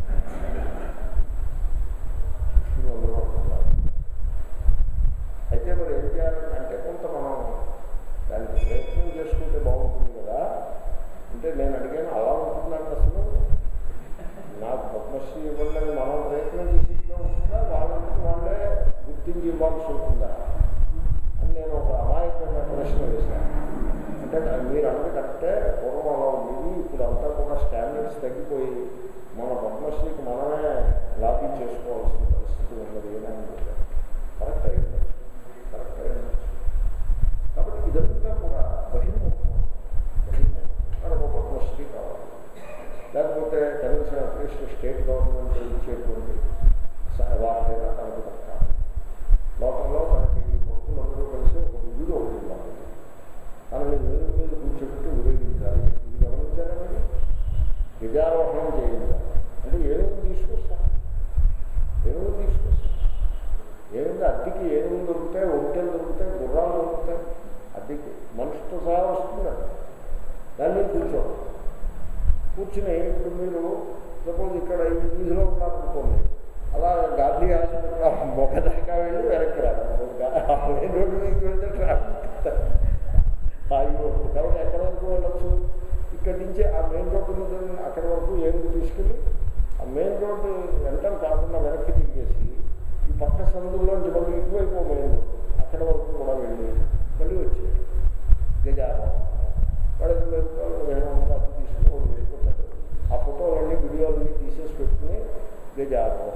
శిష్యులు అందరూ అంటున్నారు అయితే మరి ఏం చేయాలని అంటే కొంత మనం దానికి ప్రయత్నం చేసుకుంటే బాగుంటుంది కదా అంటే నేను అడిగాను అలా ఉంటుందంటే అసలు నాకు పద్మశ్రీ ఇవ్వాలని మనం ప్రయత్నం చేసి ఇట్లా ఉంటుందా వాళ్ళకి వాళ్ళే గుర్తించి ఇవ్వాల్సి ఉంటుందా అని నేను ఒక అమాయకమైన ప్రశ్న వేశాను అంటే మీరు అంటే కరెక్టే పూర్వం అలా ఉండేది ఇప్పుడు అంతా కూడా స్టాండర్డ్స్ తగ్గిపోయి మన పద్మశ్రీకి మనమే లాభీ చేసుకోవాల్సిన పరిస్థితి ఉన్నది అని ఆయన చెప్పారు కరెక్ట్ అయింది కరెక్ట్ అయింది కాబట్టి ఇదంతా కూడా బహిర్ముఖం బహిర్ముఖం అక్కడ ఒక పద్మశ్రీ కావాలి లేకపోతే కనీసం అట్లీస్ట్ స్టేట్ గవర్నమెంట్ ఇచ్చేటువంటి వారికైనా తనకు దక్కాలి లోకంలో మనకి ఈ భక్తులందరూ కలిసి ఒక విధులు ఒకటి ఉండాలి తనని వేరు మీద కూర్చోబెట్టి ఊరేగించాలి ఇది గమనించారా మీరు విజయారోహణం చేయించాలి అంటే ఏనుగులు తీసుకొస్తా ఏనుగులు తీసుకొస్తా ఏముంది అద్దెకి ఏనుగులు దొరుకుతాయి ఒంటెలు దొరుకుతాయి గుర్రాలు దొరుకుతాయి అద్దెకి మనిషితో సహా వస్తుంది అది. దాని మీద కూర్చోండి కూర్చుని ఇప్పుడు మీరు సపోజ్ ఇక్కడ ఈ వీధిలో ఉన్నారనుకోండి అలా గాంధీ హాస్పిటల్ మొక్క దాకా వెళ్ళి వెనక్కి రాదు మెయిన్ రోడ్డు మీదకి వెళ్తే ట్రాఫిక్ ఆగిపోతుంది కాబట్టి ఎక్కడి వరకు వెళ్ళచ్చు ఇక్కడి నుంచి ఆ మెయిన్ రోడ్డు మీద అక్కడి వరకు ఏనుగు తీసుకెళ్ళి ఆ మెయిన్ రోడ్డు ఎంటర్ కాకుండా వెనక్కి తిరిగేసి ఈ పక్క సందుల్లోంచి మళ్ళీ ఇటువైపు మెయిన్ రోడ్డు అక్కడ వరకు కూడా వెళ్ళి మళ్ళీ వచ్చేది గజారం వాడు ఐదు వేల రూపాయలు వేరే వందలు అప్పు తీసుకుని వాడు వెళ్ళిపోతాడు ఆ ఫోటోలన్నీ వీడియోలన్నీ తీసేసి పెట్టుకుని గజారం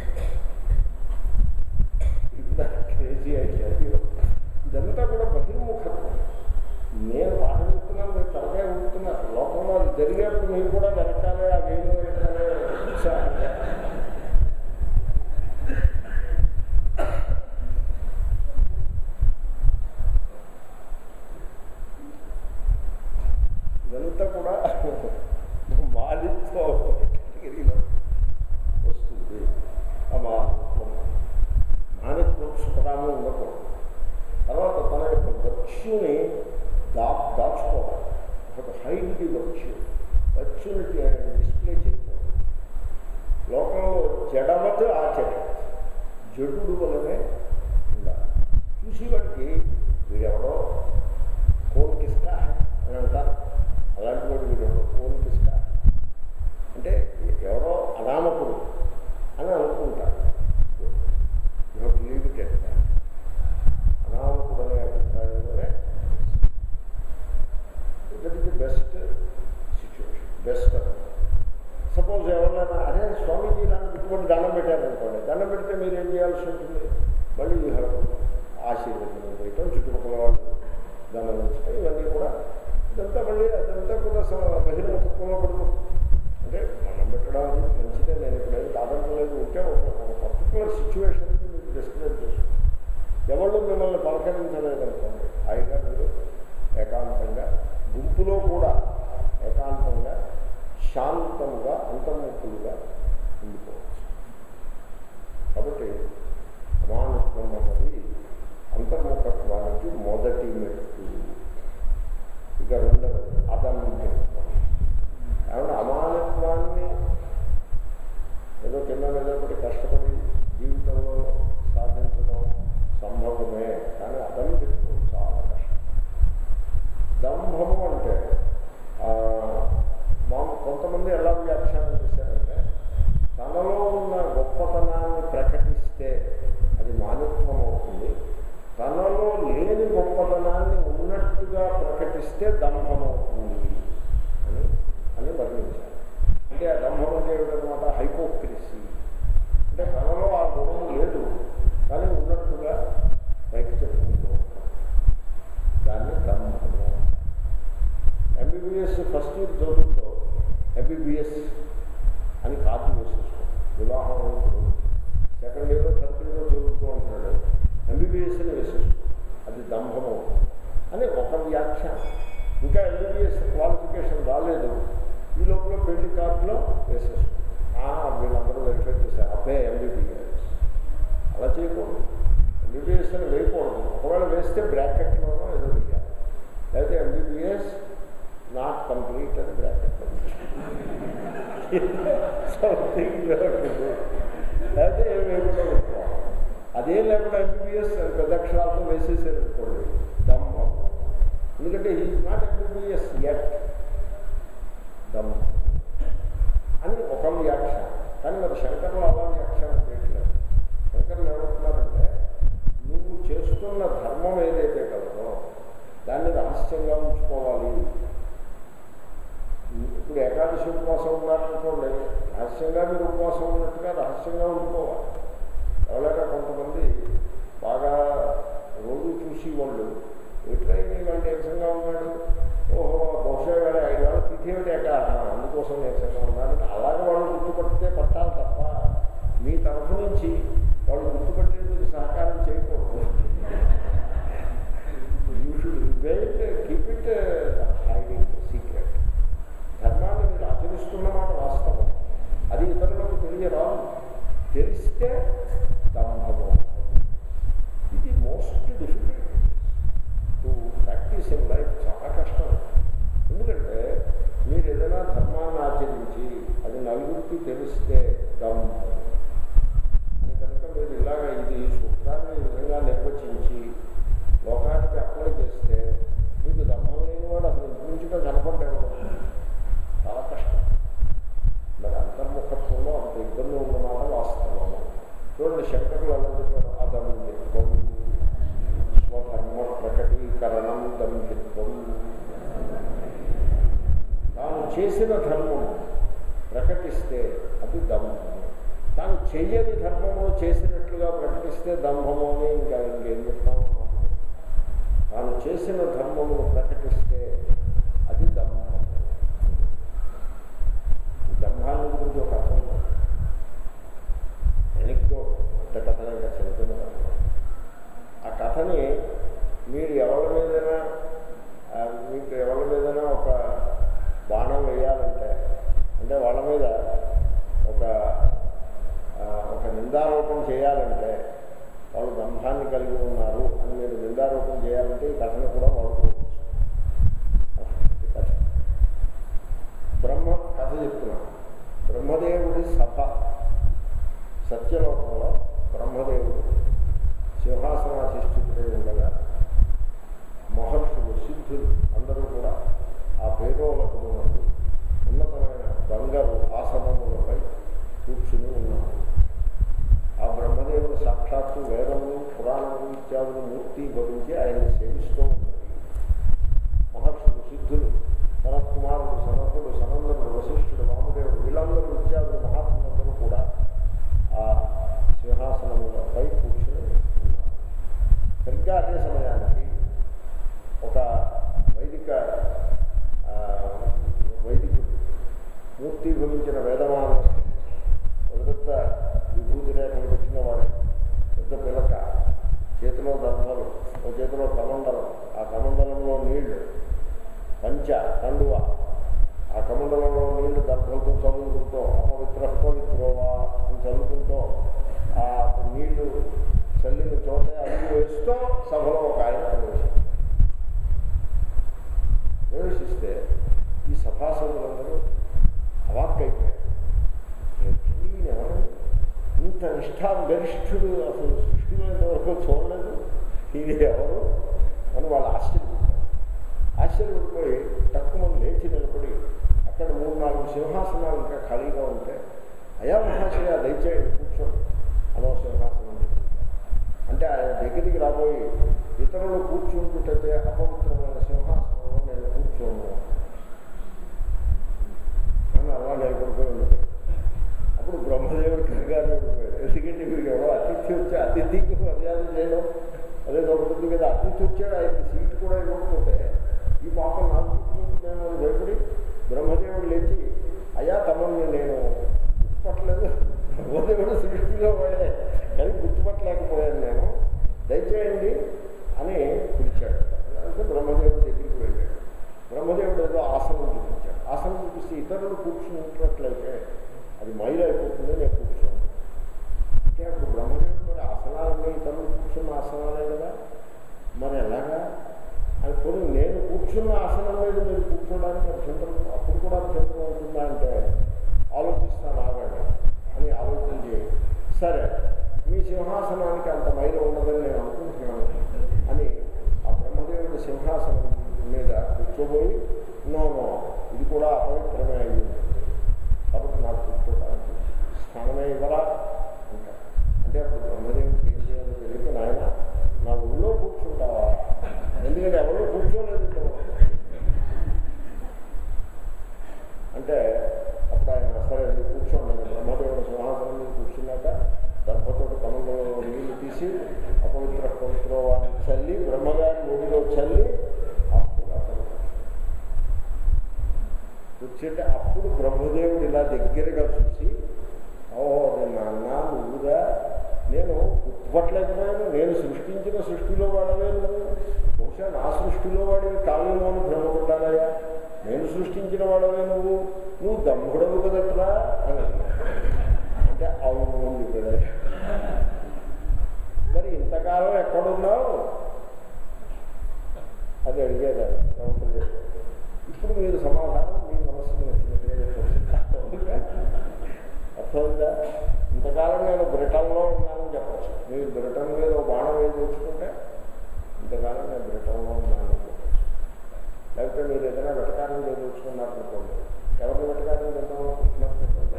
క్రేజీ ఐడియా ఇదంతా కూడా బహిర్ముఖత్వం నేను పాఠం చెప్తున్నాను మీరు తరగా ఉంటున్నారు లోకంలో అది జరిగేప్పుడు మీరు కూడా వెనకాలే ఆ వేలు వెనకాలే ఉత్సాహంగా. ఇదంతా కూడా మాలిత్వం కేటగిరీలో వస్తుంది ఆ మాలిత్వం మానిత్వం సుఖరాము ఉండకూడదు తర్వాత తన యొక్క వర్చ్యూని దా దాచుకోవాలి ఒక హైడ్ ది వర్చ్యూ వర్చ్యూని డిస్ప్లే చేయకూడదు లోకంలో జడవత్ ఆచరణ జడుడు వలనే ఉండాలి చూసి వాడికి వీడెవడో కోన్ కిస్కా అని అంటారు అలాంటి వాడు వీడెవడో కోన్ కిస్కా అంటే ఎవరో అనామకుడు అని అనుకుంటారు లీవ్ ఇట్ అనామకుడు అనే అభిప్రాయంలోనే that is the best situation best suppose ఎవరైనా అదే స్వామీజీ నన్ను పెట్టుకొని దండం పెట్టారనుకోండి దండం పెడితే మీరు ఏం చేయాల్సి ఉంటుంది మళ్ళీ యూ హ్యావ్ ఆశీర్వచనం చేయటం చుట్టుపక్కల వాళ్ళు గమనించడం ఇవన్నీ కూడా ఇదంతా మళ్ళీ అదంతా కూడా స- బహిర్ముఖత్వంలో పడుతుంది అంటే మనం పెట్టడం అనేది మంచిదే నేను ఇప్పుడు ఏం కాదంటలేదు ఉంటే ఒక ఒక పర్టికులర్ సిచ్యువేషన్కి మీకు డిస్క్రైబ్ చేస్తాను ఎవరు మిమ్మల్ని పలకరించలేదనుకోండి హాయిగా మీరు ఏకాంతంగా గుంపులో కూడా ఏకాంతంగా శాంతంగా అంతర్ముఖులుగా ఉండిపోవచ్చు కాబట్టి అమానుష్యం అన్నది అంతర్ముఖత్వానికి మొదటి మెట్టు ఇక రెండవది అదంతిత్వం ఏమంటే అమానత్వాన్ని ఏదో కింద మీద ఒకటి కష్టపడి జీవితంలో సాధించడం సంభవమే కానీ అదంతిత్వం చాలా కష్టం దంభము అంటే ఆ, మా కొంతమంది ఎలా వ్యాఖ్యానం చేశారంటే తనలో ఉన్న గొప్పతనాన్ని ప్రకటిస్తే అది మానత్వం అవుతుంది తనలో లేని గొప్పతనాన్ని ఉన్నట్టుగా ప్రకటిస్తే దంభం అవుతుంది అని అని వర్ణించారు అంటే ఆ దంభం అంటే ఏమిటనమాట హైపోక్రసీ అంటే తనలో ఆ గుణం లేదు కానీ ఉన్నట్టుగా పైకి చెప్పుకుంటూ ఉంటాం దాన్ని దంభము ఎంబీబీఎస్ ఫస్ట్ ఇయర్ చదువుతో ఎంబీబీఎస్ అని కార్డు వేసేసుకో వివాహం అయినప్పుడు సెకండ్ ఇయర్ థర్డ్ ఇయర్ చదువుతూ ఉంటాడు ఎంబీబీఎస్ అని వేసేసుకో అది దంభము అని ఒక వ్యాఖ్యానం ఇంకా ఎంబీబీఎస్ క్వాలిఫికేషన్ రాలేదు ఈ లోపల పెళ్లి కార్డులో వేసేసుకో ఆ, వీళ్ళందరూ వెరిఫై చేశారు అబ్బాయి ఎంబీబీఎస్ అలా చేయకూడదు ఎంబీబీఎస్ అని వేయకూడదు ఒకవేళ వేస్తే బ్రాకెట్లోనో ఏదో వేయాలి లేకపోతే ఎంబీబీఎస్ నాట్ కంప్లీట్ అని బ్రాకెట్లో సంథింగ్ లేకపోతే ఏం వేయకుండా పెట్టుకోవాలి అదేం లేకుండా ఎంబీబీఎస్ పెద్ద అక్షరాలతో వేసేసారు అనుకోండి దమ్మం ఎందుకంటే హీఈ్ నాట్ ఎంబీబీఎస్ ఎట్ దమ్ అని ఒక వ్యాఖ్యానం కానీ మరి శంకర్లు అలా వ్యాఖ్యానం చేయట్లేదు శంకర్లు ఏమంటున్నారంటే నువ్వు చేస్తున్న ధర్మం ఏదైతే కలదో దాన్ని రహస్యంగా ఉంచుకోవాలి ఇప్పుడు ఏకాదశి ఉపవాసం ఉన్నారనుకోండి రహస్యంగా మీరు ఉపవాసం ఉన్నట్టుగా రహస్యంగా ఉండిపోవాలి ఎవరైనా కొంతమంది బాగా రోజు చూసి వాళ్ళు ఎట్లా వాళ్ళు నీరసంగా ఉన్నాడు ఓహో బహుశా వేళ ఐదు వేల తిథి ఏమిటి ఎక్క అందుకోసం నీరసంగా ఉన్నాడు అలాగే వాళ్ళు గుర్తుపడితే పట్టాలి తప్ప మీ తరఫు నుంచి వాళ్ళు గుర్తుపట్టేందుకు సహకారం చేయకూడదు you should wait keep it hiding secret ధర్మాన్ని మీరు ఆచరిస్తున్న మాట వాస్తవం అది ఇతరులకు తెలియరాదు తెలిస్తే దంభవం ఇది most difficult to practise in life చాలా కష్టం ఎందుకంటే మీరు ఏదైనా ధర్మాన్ని ఆచరించి అది నలుగురికి తెలిస్తే దంభవం అని కనుక మీరు ఇలాగ ఇది సూత్రాన్ని ఈ విధంగా నిర్వచించి లోకానికి అప్లై చేస్తే మీకు దంభం లేని వాడు అసలు ఇంచుమించుగా కనపడ్డాడు చాలా కష్టం మరి అంతర్ముఖత్వంలో అంత ఇబ్బంది ఉన్నమాట వాస్తవము చూడండి శంకరులు ఎలా చెప్పారు అదంభిత్వం స్వధర్మ ప్రకటీకరణం దంభిత్వం తాను చేసిన ధర్మము ప్రకటిస్తే అది దంభము తాను చెయ్యని ధర్మము చేసినట్లుగా ప్రకటిస్తే దంభము అని ఇంకా ఇంకేం చెప్తాము తాను చేసిన ధర్మమును ప్రకటిస్తే అది దంభము ఈ దంభాన్ని గురించి ఒక అర్థం ఎనిక్తో పెద్ద కథ ఇంకా చిన్న చిన్న కథ ఆ కథని మీరు ఎవరి మీదైనా ఆ, మీకు ఎవరి మీదైనా ఒక బాణం వేయాలంటే అంటే వాళ్ళ మీద ఒక ఆ, ఒక నిందారోపణ చేయాలంటే వాళ్ళు బ్రహ్మాన్ని కలిగి ఉన్నారు అని మీరు నిందారోపణ చేయాలంటే ఈ కథను కూడా వాడుకోవచ్చు ఈ కథ. బ్రహ్మ కథ చెప్తున్నాను బ్రహ్మదేవుడి సభ సత్యలోకంలో బ్రహ్మదేవుడు సింహాసనాధిష్ఠితుడై ఉండగా మహర్షులు సిద్ధులు అందరూ కూడా ఆ పేదోలకము నందు ఉన్నతమైన బంగారు ఆసనములపై కూర్చుని ఉన్నారు ఆ బ్రహ్మదేవుడు సాక్షాత్తు వేదములు పురాణములు ఇత్యాదులు మూర్తి భవించి ఆయన్ని సేవిస్తూ ఉన్నది మహర్షులు సిద్ధులు సనత్కుమారుడు సనకుడు సనందనుడు వశిష్ఠుడు వామదేవుడు వీళ్ళందరూ ఇత్యాదులు మహాత్ములందరూ కూడా ఆ సింహాసనములపై కూర్చుని ఉన్నారు సరిగ్గా అదే సమయానికి ఒక వైదిక ఆ, వైదికుడు మూర్తి భవించిన వేదమానం ఒక పెద్ద విభూతి రేఖలు పెట్టిన వాడు పెద్ద పిలక చేతిలో దర్భలు ఒక చేతిలో కమండలం ఆ కమండలంలో నీళ్లు పంచ కండువ ఆ కమండలంలో నీళ్లు దర్భలతో చదువుకుంటూ అపవిత్ర పవిత్రోవా అని చదువుకుంటూ ఆ నీళ్లు చల్లిన చోట అడుగు వేస్తూ సభలో ఒక ఆయన ప్రవేశించారు ప్రవేశిస్తే ఈ సభాసదులందరూ అవాక్కైపోయారు ఏంటి ఈయన ఎవరు? ఇంత నిష్ఠా గరిష్ఠుడు అసలు సృష్టిలో ఇంతవరకు చూడలేదు ఇది ఎవరు అని వాళ్ళు ఆశ్చర్యపోతారు ఆశ్చర్యపడిపోయి తక్కువ లేచి నిలబడి అక్కడ మూడు నాలుగు సింహాసనాలు ఇంకా ఖాళీగా ఉంటే అయా మహాశయ దయచేయండి కూర్చోండి అదో సింహాసనం తీసుకుంటారు. అంటే ఆయన దగ్గరికి రాబోయి ఇతరులు కూర్చుంటుంటే అపవిత్రమైన సింహాసనంలో నేను కూర్చోను అని అలా నిలబడిపోయి ఉంటాడు అప్పుడు బ్రహ్మదేవుడు కంగారు పడిపోయాడు ఎందుకంటే వీడికి ఎవరో అతిథి వచ్చి అతిథికి మర్యాద చేయడం అదే దొరుకుతుంది కదా అతిథి వచ్చాడు ఆయనకి సీట్ కూడా ఇవ్వకపోతే ఈ పాపం నాకు కూర్చుంటుందేమో అని భయపడి బ్రహ్మదేవుడు లేచి అయ్యా తమని నేను గుర్తుపట్టలేదు బ్రహ్మదేవుడు సృష్టిలో పడే కానీ గుర్తుపట్టలేకపోయాను నేను దయచేయండి అని పిలిచాడు అంటే బ్రహ్మదేవుడి దగ్గరికి వెళ్ళాడు బ్రహ్మదేవుడు ఏదో ఆసనం చూపించాడు ఆసనం చూపిస్తే ఇతరులు కూర్చున్నట్లయితే అది మైలు అయిపోతుంది నేను కూర్చోను అంటే అప్పుడు బ్రహ్మదేవుడు మరి ఆసనాలన్నీ ఇతరులు కూర్చున్న ఆసనాలే కదా మరి ఎలాగా అది పోనీ నేను కూర్చున్న ఆసనం మీద మీరు కూర్చోడానికి అభ్యంతరం అప్పుడు కూడా అభ్యంతరం ఉంటుందా అంటే ఆలోచిస్తాను ఆగండి అని ఆలోచించి సరే మీ సింహాసనానికి అంత మైలు ఉండదని నేను అనుకుంటున్నాను అని ఆ బ్రహ్మదేవుడి సింహాసనం మీద కూర్చోబోయి నో నో ఇది కూడా అపవిత్రమే అయ్యి ఉంటుంది కాబట్టి నాకు కూర్చోడానికి స్థానమే ఇవ్వరా అంటారు అంటే అప్పుడు బ్రహ్మదేవుడికి ఏం చేయాలో తెలియక నాయన నా ఊళ్ళో కూర్చుంటావా ఎందుకంటే ఎవరో కూర్చోలేదు ఇంతవరకు. అంటే అప్పుడు ఆయన సరే మీరు కూర్చోండి అని బ్రహ్మదేవుడు సింహాసనం మీద కూర్చున్నాక దర్భతోటి కమంలో నీళ్లు తీసి అపవిత్ర పవిత్ర చల్లి బ్రహ్మగారి ఒడిలో చల్లి అప్పుడు అతను కూర్చుంటే అప్పుడు బ్రహ్మదేవుడు ఇలా దగ్గరగా చూసి ఓ నాన్న నువ్వుగా నేను గుర్తుపట్టలేకపోయాను నేను సృష్టించిన సృష్టిలో వాడవే నువ్వు బహుశా నా సృష్టిలో వాడివి కావ్యంలో భ్రమపడ్డానయా నేను సృష్టించిన వాడవే నువ్వు నువ్వు దమ్ముడవు కదట్రా అని అన్నాడు. అంటే అవును ఉంది కదా మరి ఇంతకాలం ఎక్కడున్నావు అది అడిగేదా ప్రవక్త ఇప్పుడు మీరు సమాధానం మీ మనస్సుకు నచ్చినట్టుగా చెప్పవచ్చు అర్థమైందా ఇంతకాలం నేను బ్రిటన్లో ఉన్నానని చెప్పచ్చు మీరు బ్రిటన్ మీద ఓ బాణం వేసి తెచ్చుకుంటే ఇంతకాలం నేను బ్రిటన్లో ఉన్నానని చెప్పచ్చు లేకపోతే మీరు ఏదైనా వెటకారం చేయదలుచుకున్నారనుకోండి ఎవరిని వెటకారం చేద్దామనుకుంటున్నారు చెప్పండి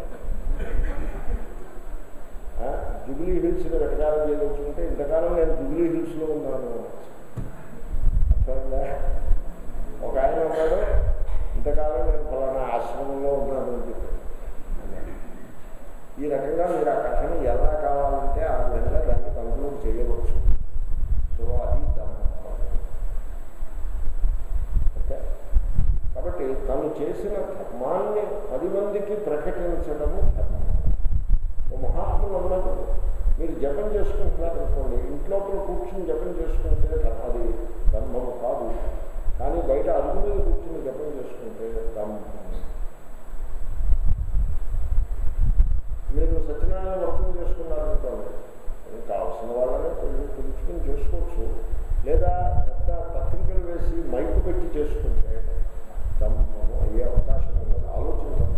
ఆ, జుబ్లీ హిల్స్లో వెటకారం చేయదలుచుకుంటే ఇంతకాలం నేను జుబ్లీ హిల్స్లో ఉన్నాను అర్థమైందా ఒక ఆయన ఉన్నాడు ఇంతకాలం నేను ఫలానా ఆశ్రమంలో ఉన్నాను అని చెప్పాడు ఈ రకంగా మీరు ఆ కథను ఎలా కావాలంటే ఆ విధంగా దాన్ని కంక్లూడ్ చేయవచ్చు సో అది దమ్మం ఓకే కాబట్టి తను చేసిన ధర్మాన్ని పది మందికి ప్రకటించడము ధర్మం ఓ మహాత్ములు అన్నారు మీరు జపం చేసుకుంటున్నారు అనుకోండి ఇంట్లోపల కూర్చుని జపం చేసుకుంటే ధర్మ- అది ధర్మము కాదు కానీ బయట అరుగు మీద కూర్చుని జపం చేసుకుంటే ధర్మం మీరు సత్యనారాయణ వ్రతం చేసుకున్నారనుకోండి అది కావాల్సిన వాళ్ళనే కొంచెం పిలుచుకుని చేసుకోవచ్చు లేదా పెద్ద పత్రికలు వేసి మైకు పెట్టి చేసుకుంటే దమ్మము అయ్యే అవకాశం ఉన్నది ఆలోచించవచ్చు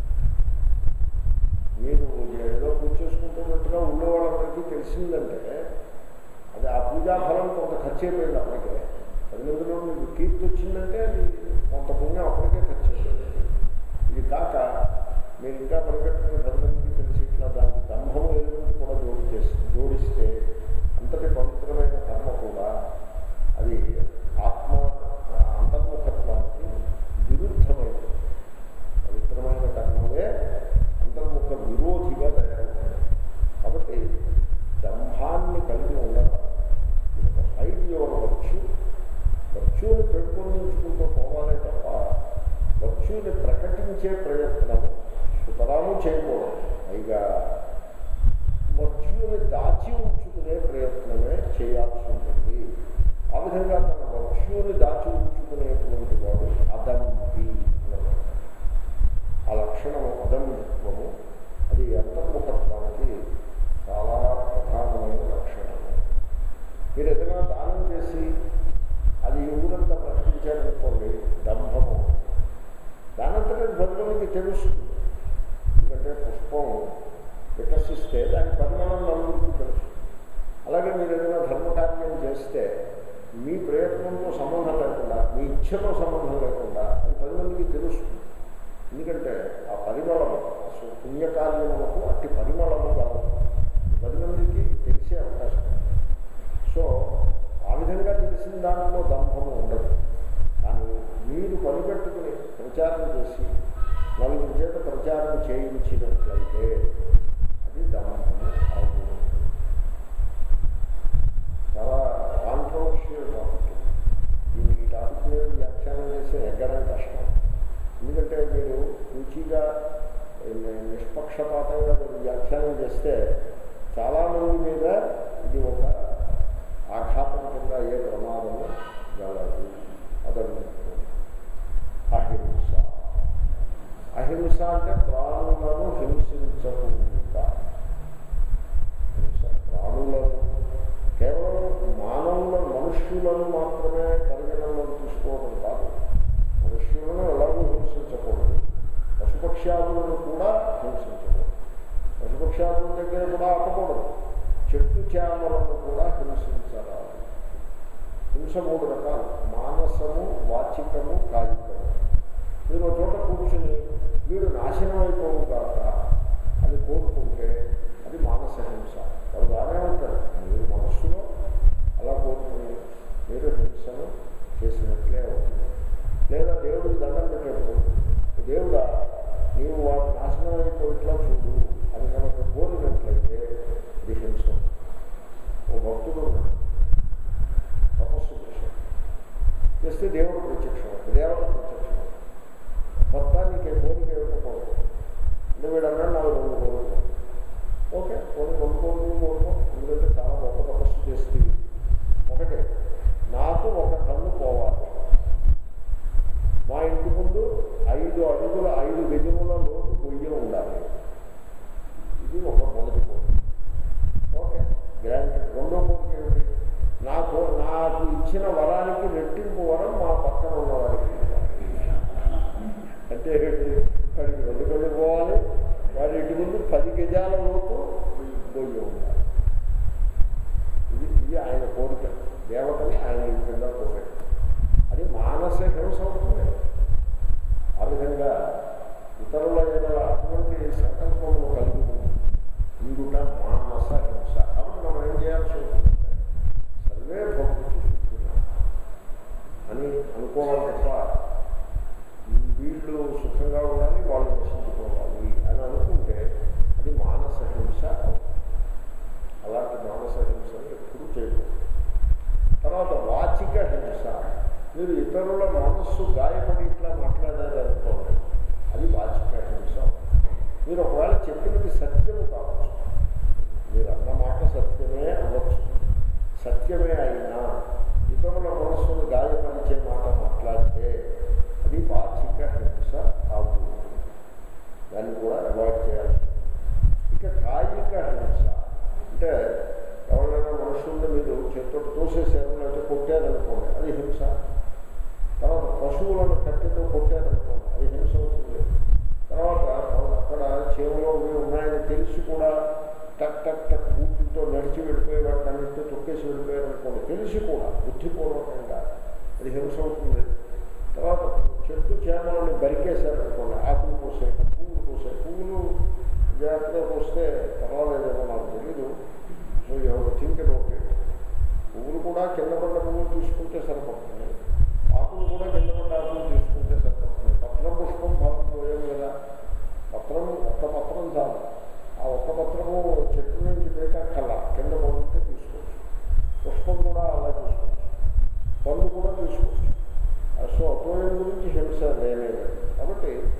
మీరు ఏదో పూజ చేసుకుంటున్నట్టుగా ఊళ్ళో వాళ్ళందరికీ తెలిసిందంటే అది ఆ పూజా ఫలం కొంత ఖర్చు అయిపోయింది అప్పటికే పది మందిలో మీకు కీర్తి వచ్చిందంటే అది కొంత పుణ్యం అప్పటికే ఖర్చు అయిపోయింది ఇది కాక మీరు ఇంకా పరిగెట్టుకుని పది మందికి తెలిసి ఇట్లా దానికి దంభము ఎదురు కూడా జోడి చేసి జోడిస్తే అంతటి పవిత్రమైన కర్మ కూడా అది ఆత్మ అంతర్ముఖత్వానికి విరుద్ధమైనది పవిత్రమైన కర్మవే అంతర్ముఖ విరోధిగా తయారవుతుంది కాబట్టి దంభాన్ని కలిగి ఉండడం ఇది ఒక హై పరిరక్షించే ప్రయత్నము సుతరాము చేయకూడదు పైగా మధ్యుని దాచి ఉంచుకునే ప్రయత్నమే చేయాల్సి ఉంటుంది ఆ విధంగా తన మధ్యుని దాచి ఉంచుకునేటువంటి వాడు అదంతి అన్నమాట ఆ లక్షణము అదంత్వము అది అంతర్ముఖత్వానికి చాలా ప్రధానమైన లక్షణము మీరు ఏదైనా దానం చేసి అది ఊరంతా ప్రకటించారనుకోండి దంభము దానంతట బంధువులకి తెలుస్తుంది ఎందుకంటే పుష్పం వికసిస్తే దాని పరిమాణం నలుగురికి తెలుసు అలాగే మీరు ఏదైనా ధర్మకార్యం చేస్తే మీ ప్రయత్నంతో సంబంధం లేకుండా మీ ఇచ్ఛతో సంబంధం లేకుండా అది పది మందికి తెలుస్తుంది ఎందుకంటే ఆ పరిమళము అసలు పుణ్యకార్యములకు అట్టి పరిమళము కాదు పది మందికి తెలిసే అవకాశం ఉంది. సో ఆ విధంగా తెలిసిన దాంట్లో దంభము ఉండదు కానీ మీరు పనిపెట్టుకుని ప్రచారం చేసి నలుగురి చేత ప్రచారం చేయించినట్లయితే అది దంభము అవుతుంది చాలా కాంట్రవర్షియల్ టాపిక్ దీన్ని ఈ టాపిక్ మీద వ్యాఖ్యానం చేసి ఎగ్గడం కష్టం ఎందుకంటే మీరు రుచిగా నిష్పక్షపాతంగా మీరు వ్యాఖ్యానం చేస్తే చాలామంది మీద ఇది ఒక ఆఘాతం కింద అయ్యే ప్రమాదము గలదు అదను అహింస అహింస అంటే ప్రాణులను హింసించకుండా హింస ప్రాణులను కేవలం మానవుల మనుష్యులను మాత్రమే పరిగణనలోకి తీసుకోవడం కాదు మనుష్యులను ఎలాగూ హింసించకూడదు పశుపక్ష్యాదులను కూడా హింసించకూడదు పశుపక్ష్యాదుల దగ్గర కూడా ఆపకూడదు చెట్టు చేమలను కూడా హింసించరాదు హింస మూడు రకాలు మానసము వాచికము కాయికము మీరు ఒక చోట కూర్చుని వీడు నాశనం అయిపోవు కాక అని కోరుకుంటే అది మానస హింస వాడు బాగానే ఉంటాడు మీరు మనస్సులో అలా కోరుకుని మీరు హింసను చేసినట్లే అవుతుంది లేదా దేవుడికి దండం పెట్టేటప్పుడు దేవుడా నీవు వాడు నాశనం అయిపోయిట్లా చూడు అని కనుక కోరినట్లయితే ఇది హింస ఓ భక్తుడు ఉన్నాడు తపస్సు చేశాడు చేస్తే దేవుడు ప్రత్యక్షం దేవత ప్రత్యక్షం భర్త నీకే కోరిక ఇవ్వకపోవడం అంటే వీడు అన్నాడు నాకు రెండు కోరిక ఓకే కొన్ని రెండు కోరికలు కోరుకో ఎందుకంటే చాలా గొప్ప తపస్సు చేస్తుంది ఒకటే నాకు ఒక కన్ను పోవాలి మా ఇంటి ముందు ఐదు అడుగుల ఐదు గజముల లోటు గొయ్యి ఉండాలి ఇది ఒక మొదటి కోరిక ఓకే గ్రాంటెడ్ రెండో కోరిక ఏమిటి నాకు నాకు ఇచ్చిన వరానికి రెట్టింపు వరం మా పక్కన ఉన్న వారికి ఇవ్వాలి. అంటే ఏంటి? వాడికి రెండు కళ్ళు పోవాలి వాడి ఇంటి ముందు పది గజాల లోపు గొయ్యి ఉండాలి ఇది ఇది ఆయన కోరిక దేవతని ఆయన ఈ విధంగా కోరాడు అది మానస హింస అవుతుంది ఆ విధంగా ఇతరుల ఎడల అటువంటి సంకల్పములు కలిగి ఉండుట మానస హింస కాబట్టి మనం ఏం చేయాల్సి ఉంటుంది సర్వే భక్తులు సుఖిన అని అనుకోవాలి తప్ప వీళ్ళు సుఖంగా ఉండాలి వాళ్ళు నశించుకోవాలి అని అనుకుంటే అది మానస హింస అవుతుంది. అలాంటి మానస హింసను ఎప్పుడూ చేయకూడదు తర్వాత వాచిక హింస మీరు ఇతరుల మనస్సు గాయపడి ఇట్లా మాట్లాడారనుకోండి అది వాచిక హింస మీరు ఒకవేళ చెప్పినది సత్యము కావచ్చు మీరు అన్న మాట సత్యమే అవ్వచ్చు సత్యమే అయినా ఇతరుల మనస్సును గాయపరిచే మాట మాట్లాడితే అది వాచిక హింస అవుతుంది దాన్ని కూడా అవాయిడ్ చేయాలి ఇక కాయిక హింస అంటే ఎవరైనా మనుషుల్ని మీరు చేతితో తోసేసారు లేకపోతే కొట్టారనుకోండి అది హింస తర్వాత పశువులను కట్టెతో కొట్టారనుకోండి అది హింస అవుతుంది తర్వాత అక్కడ చేవలో ఇవి ఉన్నాయని తెలిసి కూడా టక్ టక్ టక్ బూట్లతో నడిచి వెళ్ళిపోయి వాటిని అన్నింటితో తొక్కేసి వెళ్ళిపోయారు అనుకోండి తెలిసి కూడా బుద్ధిపూర్వకంగా అది హింస అవుతుంది తర్వాత చెట్టు చేమలను బరికేశారనుకోండి ఆకులు కోసే పువ్వులు కోసే పువ్వులు జాగ్రత్తగా కోస్తే పర్వాలేదేమో నాకు తెలీదు సో ఎవరు థింక్ ఓకే పువ్వులు కూడా కింద పడ్డ పువ్వులు తీసుకుంటే సరిపడుతుంది ఆకులు కూడా కింద పడ్డ ఆకులు తీసుకుంటే సరిపడుతుంది పత్రం పుష్పం ఫలం పోయాం కదా పత్రం ఒక్క పత్రం చాలు ఆ ఒక్క పత్రము చెట్టు నుంచి పేకక్కల కింద పడుతుంటే తీసుకోవచ్చు పుష్పం కూడా అలా తీసుకోవచ్చు పళ్ళు కూడా తీసుకోవచ్చు సో అపోయం గురించి హింస లేనే లేదు కాబట్టి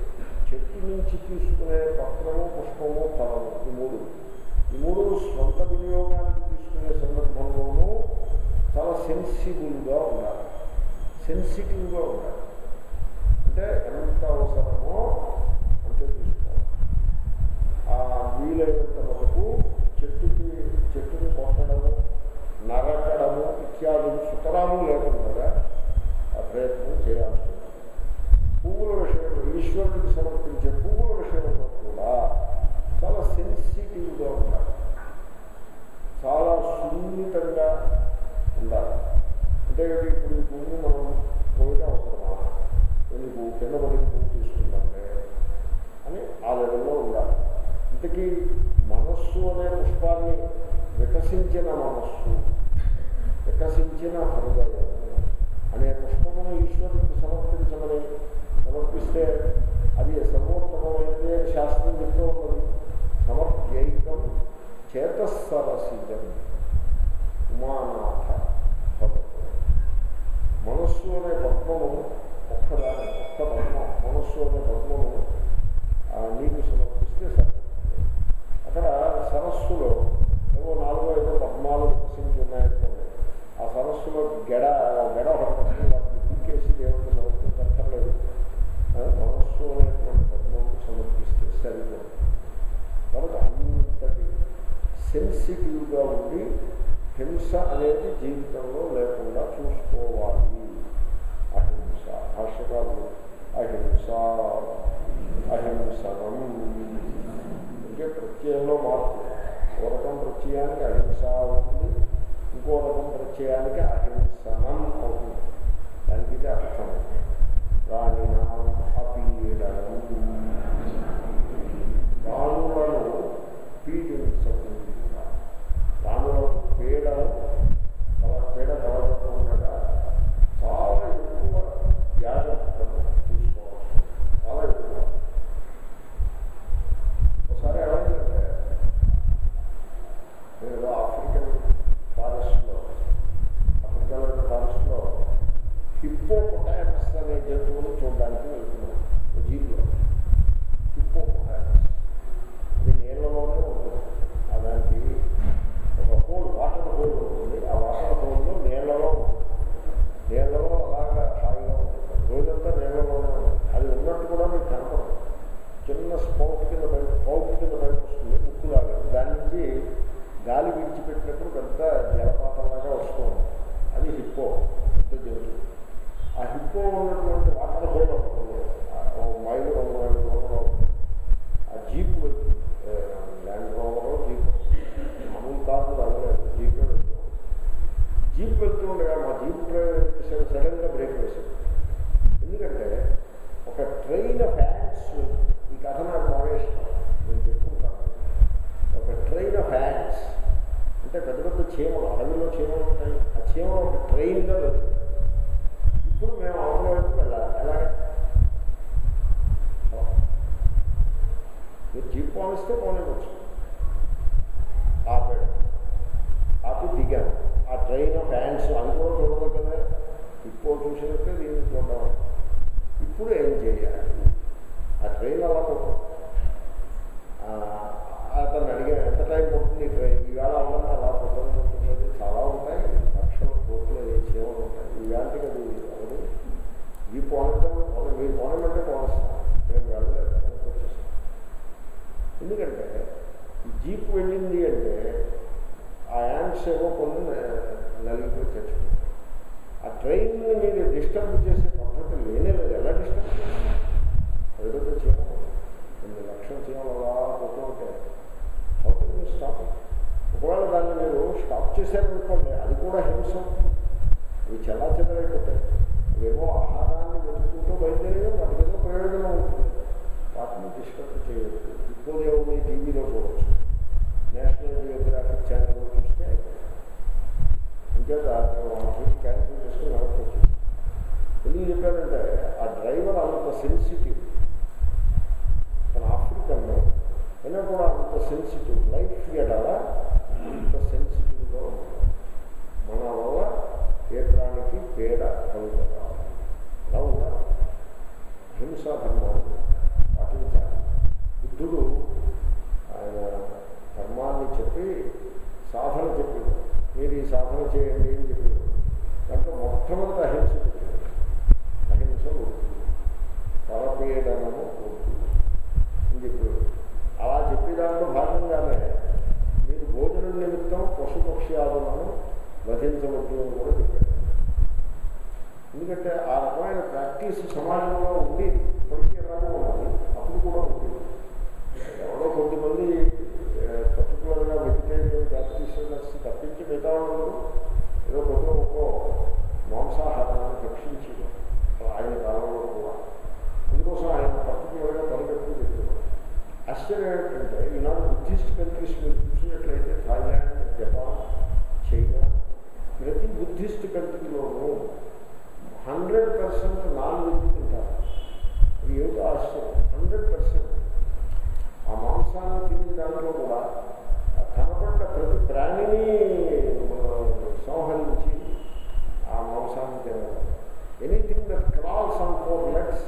చెట్టు నుంచి తీసుకునే పత్రము పుష్పము ఫలము ఈ మూడు ఈ మూడు స్వంత వినియోగానికి తీసుకునే సందర్భంలోనూ చాలా సెన్సిబుల్గా ఉండాలి సెన్సిటివ్గా ఉండాలి అంటే ఎంత అవసరమో అంతే తీసుకోవాలి ఆ వీలైనంత వరకు చెట్టుకి చెట్టుని కొట్టడము నరకడము ఇత్యాదులు సుతరాము లేకుండా ఆ ప్రయత్నం చేయాల్సి ఉంటుంది పువ్వుల విషయంలో ఈశ్వరుడికి సమర్పించే పువ్వుల విషయంలో కూడా చాలా సెన్సిటివ్గా ఉండాలి చాలా సున్నితంగా ఉండాలి అంటే ఇప్పుడు ఈ పువ్వుని మనం పోయిన అవసరమా నీకు కింద పడి పువ్వు తీసుకుందాంలే అని ఆ లెవెల్లో ఉండాలి ఇంతకీ మనస్సు అనే పుష్పాన్ని వికసించిన మనస్సు వికసించిన హృదయం అనే పుష్పమును ఈశ్వరునికి సమర్పించమని సమర్పిస్తే అది సర్వోత్తమమైనది అని శాస్త్రం చెప్తూ ఉన్నది సమర్ప్యైకం చేతస్సరసిజం ఉమానాథ భవతు మనస్సు అనే పద్మము ఒక్కదాని ఒక్క పద్మం మనస్సు అనే పద్మము ఆ, నీకు సమర్పిస్తే సరిపోతుంది అక్కడ సరస్సులో ఏవో నాలుగో ఐదో పద్మాలు వికసించి ఉన్నాయనుకోండి ఆ సరస్సులో గెడ గెడ ఒకటి పట్టుకుని వాటిని పీకేసి దేవుడికి సమర్పించక్కర్లేదు ఆ, మనస్సు అనేటువంటి పద్మము సమర్పిస్తే సరిపోతుంది కాబట్టి అంతటి సెన్సిటివ్గా ఉండి హింస అనేది జీవితంలో లేకుండా చూసుకోవాలి అహింస భాష్యకారులు అహింస అహింసనం అంటే ప్రత్యయంలో మార్పు ఓ రకం ప్రత్యయానికి అహింస అవుతుంది ఇంకో రకం ప్రత్యయానికి అహింసనం అవుతుంది దానికి ఇది అర్థం రాణినా అపీడనం రాణులను పీడించకుండా రాణులకు పీడను అలా పీడ కలగకుండా చాలా ఎక్కువ జాగ్రత్తలు తీసుకోవాలి చాలా ఎక్కువ ఒకసారి ఏమైందంటే నేను ఆఫ్రికన్ ఫారెస్ట్లో ఆఫ్రికాలోని ఫారెస్ట్లో హిప్పో పొటామస్ అనే జంతువును చూడడానికి వెళ్తున్నాను ఒక జీవిలో హిప్పో పొటామస్ ఇది నీళ్ళలోనే ఉంటుంది ఆ దానికి ఒక హోల్ వాటర్ హోల్ ఉంటుంది ఆ వాటర్ హోల్లో నీళ్ళలో ఉంటుంది నీళ్ళలో అలాగా హాయిగా ఉంటుంది రోజంతా నీళ్ళలోనే ఉంటుంది అది ఉన్నట్టు కూడా మీకు కనపడదు చిన్న స్పౌట్ కింద బయట పౌట్ కింద బయట వస్తుంది ఉక్కులాగా దాని నుంచి గాలి విడిచిపెట్టినప్పుడు పెద్ద జలపాతంలాగా వస్తూ ఉంటుంది అది హిప్పో పెద్ద జంతువు ఆ హిప్పో ఉన్నటువంటి వాటర్ హోల్ ఒకటి ఉంది. ఆ ఓ మైలు రెండు మైలు దూరంలో ఉంది. ఆ జీప్ వెళ్తుంది ఏ, ల్యాండ్ రోవర్ జీప్ మామూలు కార్లు వెళ్ళలేదు జీపే వెళ్తుంది జీప్ వెళ్తూ ఉండగా మా జీప్ డ్రైవర్ సడన్గా బ్రేక్ వేశాడు ఎందుకంటే ఒక ట్రైన్ ఆఫ్ హ్యాండ్స్ ఈ కథ నాకు బాగా ఇష్టం నేను చెప్పుకుంటాను ఒక ట్రైన్ ఆఫ్ హ్యాండ్స్ అంటే పెద్ద పెద్ద చీమలు అడవిలో చీమలు ఉంటాయి ఆ చీమలు ఒక ట్రైన్గా వెళ్తుంది ఇప్పుడు మేము అవతల వైపు వెళ్ళాలి ఎలాగే మీరు జీప్ పోనిస్తే పోనివ్వచ్చు ఆపాడు ఆపి దిగాను ఆ ట్రైన్ ఆఫ్ హ్యాండ్స్ అది కూడా చూడదు కదా ఇప్పుడు చూసినట్టే దీన్ని చూడడం ఇప్పుడు ఏం చేయాలి ఆ ట్రైన్ అలా పోతుంది ఆ, అతను అడిగా ఎంత టైం పడుతుంది ఈ ట్రైన్ ఈవేళ అవ్వాలంటే అలా పోతుంది ఉంటుంది చాలా ఉంటాయి లక్షల కోట్లు సేవలు ఉంటాయి ఈవేళకి అది అవదు ఈ పోనడం మీరు పోనమంటే పోనిస్తాం మేము వెళ్ళలేదు వెనక్కి వచ్చేస్తాం ఎందుకంటే ఈ జీప్ వెళ్ళింది అంటే ఆ యాండ్స్ ఏవో కొన్ని నలిగిపోయి తెచ్చుకుంటాయి ఆ ట్రైన్ని మీరు డిస్టర్బ్ చేసే పద్ధతి లేనే లేదు ఎలా డిస్టర్బ్ చేస్తారు ఏదో చీమ కొన్ని లక్షల చీమలు అలా పోతూ ఉంటాయి అవుతుంది మీరు స్టాప్ ఒకవేళ దాన్ని మీరు స్టాప్ చేశారనుకోండి అది కూడా హింస అవుతుంది. అవి చల్లా చెదరైపోతాయి అవేమో ఆహారాన్ని వెతుక్కుంటూ బయలుదేరే వాటికి ఏదో ప్రయోజనం ఉంటుంది వాటిని డిస్టర్బ్ చేయవచ్చు ఇప్పుడు ఏమో టీవీలో చూడవచ్చు నేషనల్ జియోగ్రాఫిక్ ఛానల్లో చూస్తే ఇంకేత ట్రిప్ క్యాన్సిల్ చేసుకుని వెనక్కి వచ్చింది ఎందుకు చెప్పానంటే ఆ డ్రైవర్ అంత సెన్సిటివ్ మన ఆఫ్రికన్లో అయినా కూడా అంత సెన్సిటివ్ లైఫ్ ఎడల అంత సెన్సిటివ్గా ఉంటుంది మన వల్ల ఏ ప్రాణికి పేడ కలుగుతారు అలా ఉండాలి హింసా ధర్మాలు పాటించాలి మొట్టమొదటి అహింస చెప్పింది అహింస వద్దు పరపీడనము వద్దు అని చెప్పాడు అలా చెప్పే దాంట్లో భాగంగానే మీరు భోజనం నిమిత్తం పశుపక్ష్యాదులను వధించవద్దు అని కూడా చెప్పాడు ఎందుకంటే ఆ రకమైన ప్రాక్టీస్ సమాజంలో ఉంది ఇప్పటికీ ఎలాగో ఉన్నది అప్పుడు కూడా ఉంది ఎవరో కొద్దిమంది పర్టికులర్గా వెజిటేరియన్ ప్రాక్టీషనర్స్ తప్పించి మిగతా వాళ్ళు ఏదో కొద్ది గొప్ప మాంసాహారాన్ని రక్షించి ఆయన కాలంలో కూడా అందుకోసం ఆయన పర్టికులర్గా పరిగెత్తు చెప్తున్నారు ఆశ్చర్యం ఏంటంటే ఈనాడు బుద్ధిస్ట్ కంట్రీస్ మీరు చూసినట్లయితే థాయిలాండ్ జపాన్ చైనా ప్రతి బుద్ధిస్ట్ కంట్రీలోనూ హండ్రెడ్ పర్సెంట్ నాన్ వెజ్ తింటారు ఇది ఏమిటో ఆశ్చర్యం హండ్రెడ్ పర్సెంట్ ఆ మాంసాన్ని తినే దాంట్లో కూడా ఆ కనపడ్డ ప్రతి ప్రాణిని సంహరించి ఆ మాంసాన్ని తినడం anything that crawls on four legs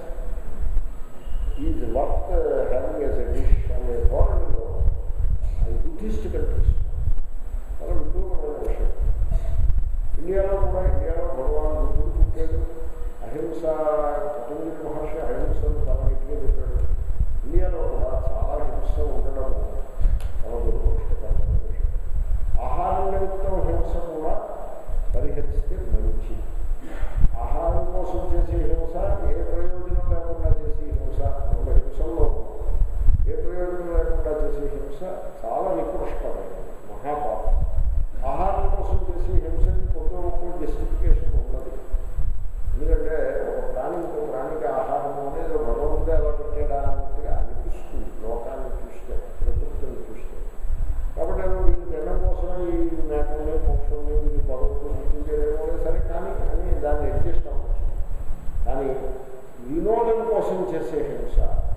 is worth having as a dish అనే ధోరణిలో అది బుద్ధిస్ట్ కంట్రీస్ చాలా విపూర్ణమైన విషయం ఇండియాలో కూడా ఇండియాలో భగవాన్ బుద్ధుడు పుట్టాడు అహింస పతంజలి మహర్షి అహింసను చాలా గట్టిగా చెప్పాడు ఇండియాలో కూడా చాలా హింస ఉండడం చాలా దురదృష్టకరమైన విషయం ఆహారం నిమిత్తం హింస కూడా పరిహరిస్తే మంచి ఆహారం కోసం చేసే హింస ఏ ప్రయోజనం లేకుండా చేసే హింస రెండు హింసల్లో ఏ ప్రయోజనం లేకుండా చేసే హింస చాలా నికృష్టమైనది మహాపాపం ఆహారం కోసం చేసే హింసకి కొంత గొప్ప జస్టిఫికేషన్ ఉన్నది ఎందుకంటే ఒక ప్రాణి ఇంకో ప్రాణికి ఆహారం అనేది భగవంతుడు ఎలా పెట్టాడా అన్నట్టుగా అనిపిస్తుంది లోకాన్ని చూస్తే ప్రకృతిని చూస్తే కాబట్టి ఏమో వీళ్ళు తినడం కోసం ఈ మేకల్ని పక్షుల్ని వీళ్ళు భగవంతుడు సృష్టించేదేమో సరే కానీ అని దాన్ని అడ్జస్ట్ అవ్వచ్చు కానీ వినోదం కోసం చేసే హింస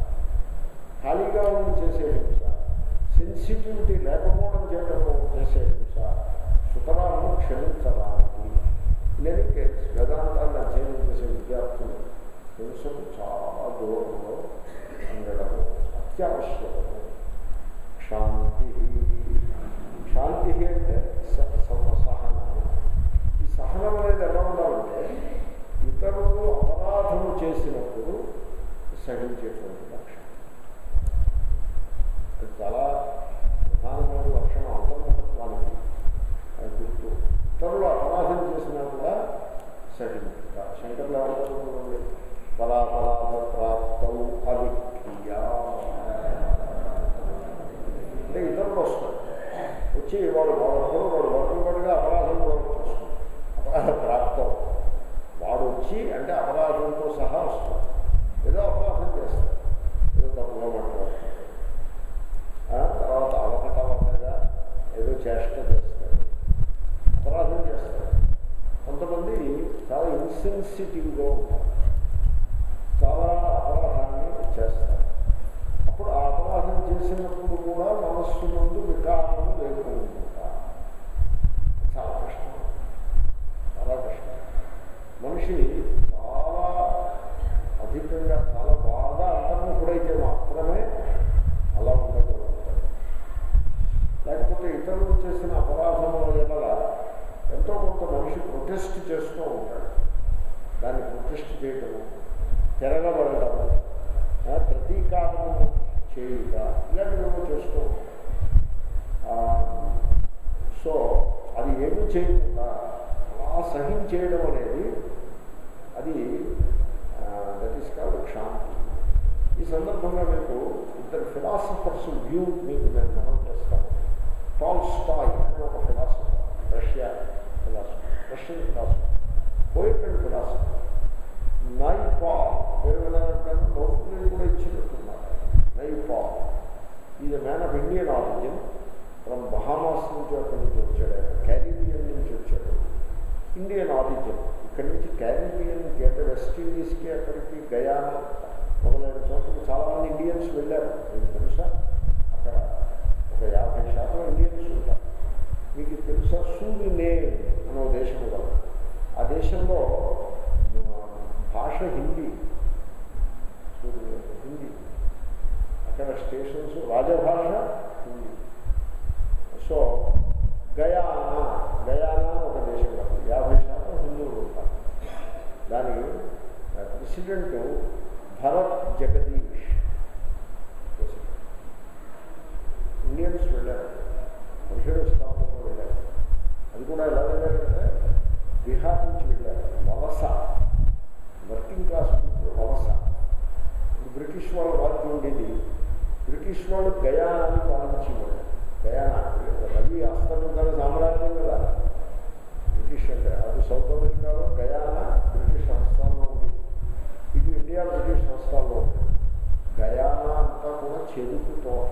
ఖాళీగా ఉండి చేసే హింస సెన్సిటివిటీ లేకపోవడం చేయడం చేసే హింస సుతరాలను క్షమించడానికి నేను కేస్ వేదాంతాన్ని అధ్యయనం చేసే విద్యార్థులు హింసకు చాలా దూరంలో ఉండడం అత్యావశ్యకము శాంతి శాంతి అంటే స- సమ- సహనం ఈ సహనం అనేది ఎలా ఉండాలంటే ఇతరులు అపరాధము చేసినప్పుడు సహించేటువంటి లక్షణం అది చాలా ప్రధానమైన లక్షణం అంతర్ముఖత్వానికి అది గుర్తు ఇతరులు అపరాధం చేసినా కూడా సహించుట శంకర్లు ఏమంటారు పరాపరాధ ప్రాప్తం అవిక్రియ అంటే ఇతరులు వస్తారు వచ్చి వాడు వాడు వాడు వాడు వాడుగా అపరాధం కూడా వచ్చేస్తుంది అపరాధ ప్రాప్తం వాడు వచ్చి అంటే అపరాధంతో సహా వస్తాడు ఏదో అపరాధం చేస్తాడు ఏదో తప్పుగా మాట్లాడుతాడు ఆ తర్వాత అవకతవకగా ఏదో చేష్ట చేస్తాడు అపరాధం చేస్తాడు కొంతమంది చాలా ఇన్సెన్సిటివ్గా ఉంటారు చాలా అపరాధాన్ని చేస్తారు అప్పుడు ఆ అపరాధం చేసినప్పుడు కూడా మనస్సు ముందు వికారము లేకుండా చాలా కష్టం చాలా కష్టం మనిషి చాలా అధికంగా చాలా బాగా అంతర్ముఖుడైతే మాత్రమే అలా ఉండగలుగుతాడు లేకపోతే ఇతరులు చేసిన అపరాధముల వల్ల ఎంతో కొంత మనిషి ప్రొటెస్ట్ చేస్తూ ఉంటాడు దాన్ని ప్రొటెస్ట్ చేయటము తిరగబడటము ఆ, ప్రతీకారము చేయుట ఇలాంటివేమో చేస్తూ ఉంటాడు. ఆ, సో అది ఏమీ చేయకుండా అలా సహించేయడం అనేది అది దట్ ఈస్ కాల్డ్ క్షాంతి ఈ సందర్భంగా మీకు ఇద్దరు ఫిలాసఫర్స్ వ్యూ మీకు నేను మనం చేస్తాను టాల్ స్టాయ్ అని ఒక philosopher Russia philosopher Russian philosopher poet and philosopher Naipaul పేరు వినాలంటే నోట్లు కూడా ఇచ్చినట్టున్నారు Naipaul is man of Indian origin from Bahamas నుంచి అక్కడి నుంచి వచ్చాడు ఆయన క్యారిబియన్ నుంచి వచ్చాడు ఇండియన్ ఆరిజిన్ ఇక్కడి నుంచి క్యారిబియన్కి అంటే వెస్ట్ ఇండీస్కి అక్కడికి గయానా మొదలైన చోట్లకి చాలామంది ఇండియన్స్ వెళ్ళారు మీకు తెలుసా అక్కడ ఒక యాభై శాతం ఇండియన్స్ ఉంటారు మీకు తెలుసా సూరినే అనే ఒక దేశం కలదు ఆ దేశంలో ఆ, భాష హిందీ సూరినే హిందీ అక్కడ స్టేషన్స్ రాజభాష హిందీ సో గయానా గయానా అని ఒక దేశం కాదు యాభై శాతం హిందువులు ఉంటారు దాని ప్రెసిడెంట్ భరత్ జగదీష్ ఇండియన్స్ వెళ్ళారు పదిహేడు స్థానంలో వెళ్ళారు అది కూడా ఎలా వెళ్ళారంటే బీహార్ నుంచి వెళ్ళారు వలస వర్కింగ్ క్లాస్ పీపుల్ వలస ఇది బ్రిటిష్ వాళ్ళ రాజ్యం ఉండేది బ్రిటిష్ వాళ్ళు గయానాన్ని పాలించేవాళ్ళు గయానా రవి అస్తమించిన సామ్రాజ్యం కదా బ్రిటిష్ అంటే అది సౌత్ అమెరికాలో గయానా బ్రిటిష్ సంస్థానంలో ఉంది ఇది ఇండియా బ్రిటిష్ సంస్థానంలో ఉంది గయానా అంతా కూడా చెరుకు తోట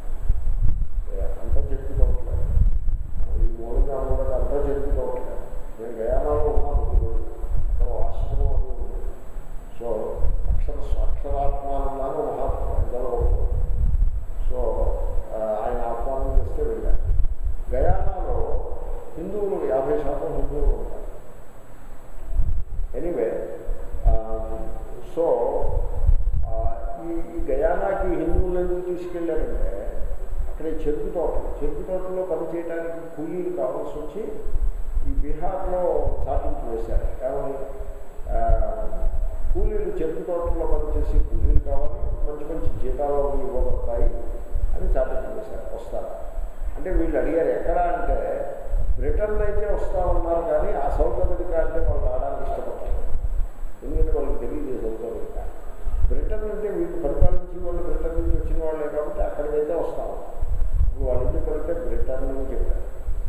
అంతా చెరుకు తోటలేదు ఈ మూలంగా మూలంగా అంతా చెరుకు తోటలేదు నేను గయానాలో ఉన్నాను ఒక రోజు అక్కడ ఆశ్రమం అని ఉంది సో అక్షర అక్షరాత్మానందాన్ని మహాత్మ ఇందులో ఉంటుంది సో ఆ, ఆయన ఆహ్వానం చేస్తే వెళ్ళాను గయానాలో హిందువులు యాభై శాతం హిందువులు ఉంటారు ఎనీవే సో ఆ, ఈ ఈ గయానాకి హిందువులు ఎందుకు తీసుకెళ్ళారంటే అక్కడ ఈ చెరుకు తోటలు చెరుకు తోటలో పనిచేయడానికి కూలీలు కావాల్సి వచ్చి ఈ బీహార్లో చాటింపు వేశారు ఏమని ఆ, కూలీలు చెరుకు తోటల్లో పనిచేసి కూలీలు కావాలి మంచి మంచి జీతాలు ఇవ్వబడతాయి అని చాటింపు వేశారు వస్తారు అంటే వీళ్ళు అడిగారు ఎక్కడ అంటే బ్రిటన్ అయితే వస్తామన్నారు కానీ ఆ సౌత్ అమెరికా అంటే వాళ్ళు రావడానికి ఇష్టపడతారు ఎందుకంటే వాళ్ళకి తెలియదు సౌత్ అమెరికా బ్రిటన్ అంటే వీళ్ళు పరిపాలించి వాళ్ళు బ్రిటన్ నుంచి వచ్చిన వాళ్ళే కాబట్టి అక్కడికైతే వస్తాము ఇప్పుడు వాళ్ళు ఎందుకు వెళ్తే బ్రిటన్ అని చెప్పారు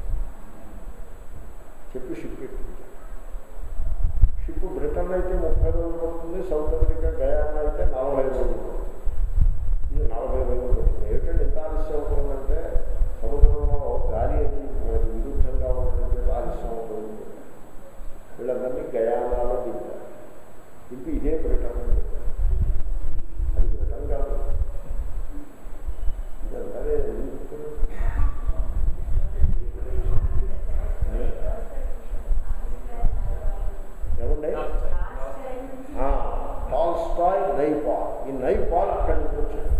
చెప్పి షిప్ ఎక్కించారు షిప్ బ్రిటన్ అయితే ముప్పై రోజులు పడుతుంది సౌత్ అమెరికా గయానా అయితే నలభై రోజులు పడుతుంది ఇది నలభై రోజులు పడుతుంది ఏమిటంటే ఎంత ఆలస్యం అవుతుందంటే సముద్రంలో గాలి అది మనకి విరుద్ధంగా ఉండడం ఆలస్యం అవుతుంది వీళ్ళందరినీ గయానాలో దింపారు దింపి ఇదే బ్రిటన్ అని చెప్పారు అది బ్రిటన్ కాదు ఇదంతా ఎందుకు చెప్తున్నారు? ఏమండి టాల్స్టాయ్ నైపాల్ ఈ నైపాల్ అక్కడి నుంచి వచ్చాడు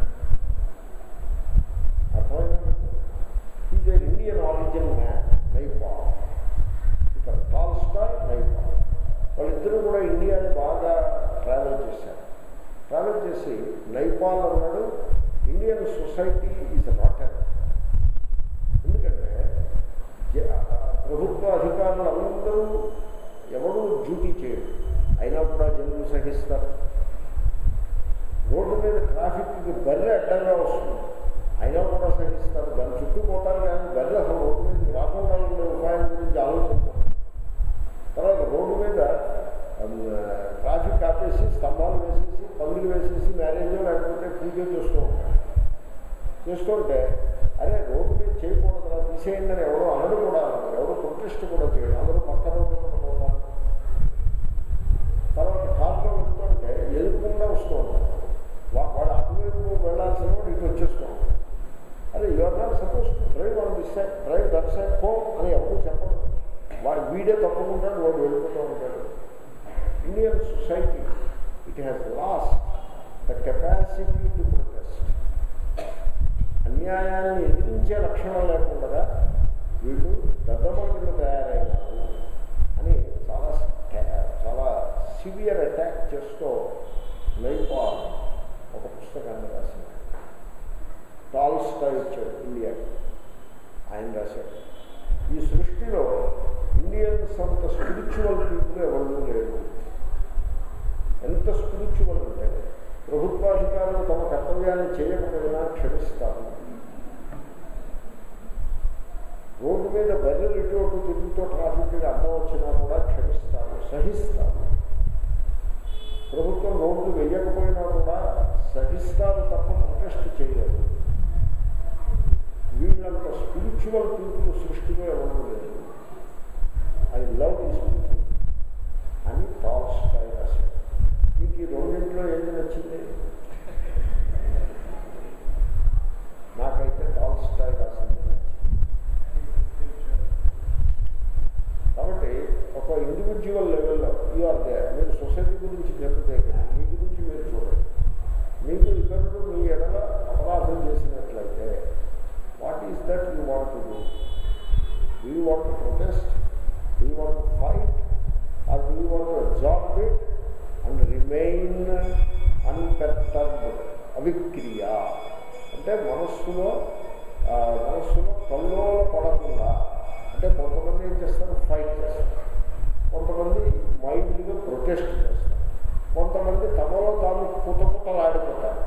అర్థమైందా is Indian origin man Naipaul ఇక్కడ టాల్స్టాయ్ నైపాల్ వాళ్ళిద్దరూ కూడా ఇండియాని బాగా ట్రావెల్ చేశారు ట్రావెల్ చేసి నైపాల్ అన్నాడు ఇండియన్ సొసైటీ ఈజ్ రాటన్ ఎందుకంటే జ- ప్రభుత్వ అధికారులు అందరూ ఎవరు డ్యూటీ చేయరు అయినా కూడా జనులు సహిస్తారు రోడ్డు మీద ట్రాఫిక్కి బర్రె అడ్డంగా వస్తుంది అయినా కూడా సహిస్తారు దాని చుట్టూ పోతారు కానీ బర్రె అసలు రోడ్డు మీద రాకుండా ఉండే ఉపాయం గురించి ఆలోచిస్తారు తర్వాత రోడ్డు మీద అమ్, ట్రాఫిక్ ఆపేసి స్తంభాలు వేసేసి పందులు వేసేసి మ్యారేజ్ లేకపోతే పూజ చేస్తూ ఉంటారు చేస్తుంటే అరే రోడ్డు మీద చేయకూడదు రా తీసేయండి అని ఎవడో అనడు కూడా అనడు. ఎవడో ప్రొటెస్ట్ కూడా చేయడు అందరూ పక్క రోడ్డు మీద పోతారు తర్వాత కార్లో వెళ్తుంటే ఎదురుకుండా వస్తూ ఉంటారు వా- వాడు అటువైపు వెళ్ళాల్సిన వాడు ఇటు వచ్చేస్తూ ఉంటాడు అరే your not suppose to drive on this side drive that side పో అని ఎవరు చెప్పడు వాడు వీడే తప్పుకుంటాడు వాడు వెళ్ళిపోతూ ఉంటాడు Indian society it has lost the capacity to protest అన్యాయాన్ని ఎదిరించే లక్షణం లేకుండా వీళ్ళు దద్దమ్మ కింద తయారైనారు అని చాలా స్ట- చాలా సివియర్ అటాక్ చేస్తూ నైపాల్ ఒక పుస్తకాన్ని రాసింది టాల్స్టా ఇచ్చాడు ఇండియాకి ఆయన రాశాడు ఈ సృష్టిలో ఇండియన్స్ అంత స్పిరిచువల్ పీపుల్ ఎవరు లేరు ఎంత స్పిరిచువల్ అంటే ప్రభుత్వాధికారులు తమ కర్తవ్యాన్ని చేయకపోయినా క్షమిస్తారు రోడ్డు మీద బర్రెలు ఇటు అటు తిరుగుతూ ట్రాఫిక్ అడ్డం వచ్చినా కూడా క్షమిస్తారు సహిస్తారు ప్రభుత్వం రోడ్లు వేయకపోయినా కూడా సహిస్తారు తప్ప ప్రొటెస్ట్ చేయలేదు వీళ్ళంత స్పిరిచువల్ పీపుల్ సృష్టిలో ఎవరు లేదు ఐ లవ్ దీస్ పీపుల్ అని టాల్స్ పై రాశారు మీకు ఈ రెండింటిలో ఏది నచ్చింది నాకైతే టాల్స్ పై రాసింది నచ్చింది కాబట్టి ఒక ఇండివిజువల్ లెవెల్లో ఆర్ దే మీరు సొసైటీ గురించి చెప్తే మీ గురించి మీరు చూడండి మీకు ఇతరులు మీ ఎడల అపరాధం చేసినట్లయితే what is that you want to do do you want to protest do you want to fight or do you want to absorb it and remain unperturbed అవిక్రియ అంటే మనస్సులో ఆ, మనస్సులో కల్లోల పడకుండా అంటే కొంతమంది ఏం చేస్తారు ఫైట్ చేస్తారు కొంతమంది మైండ్గా ప్రొటెస్ట్ చేస్తారు కొంతమంది తమలో తాము కుత కుతలాడిపోతారు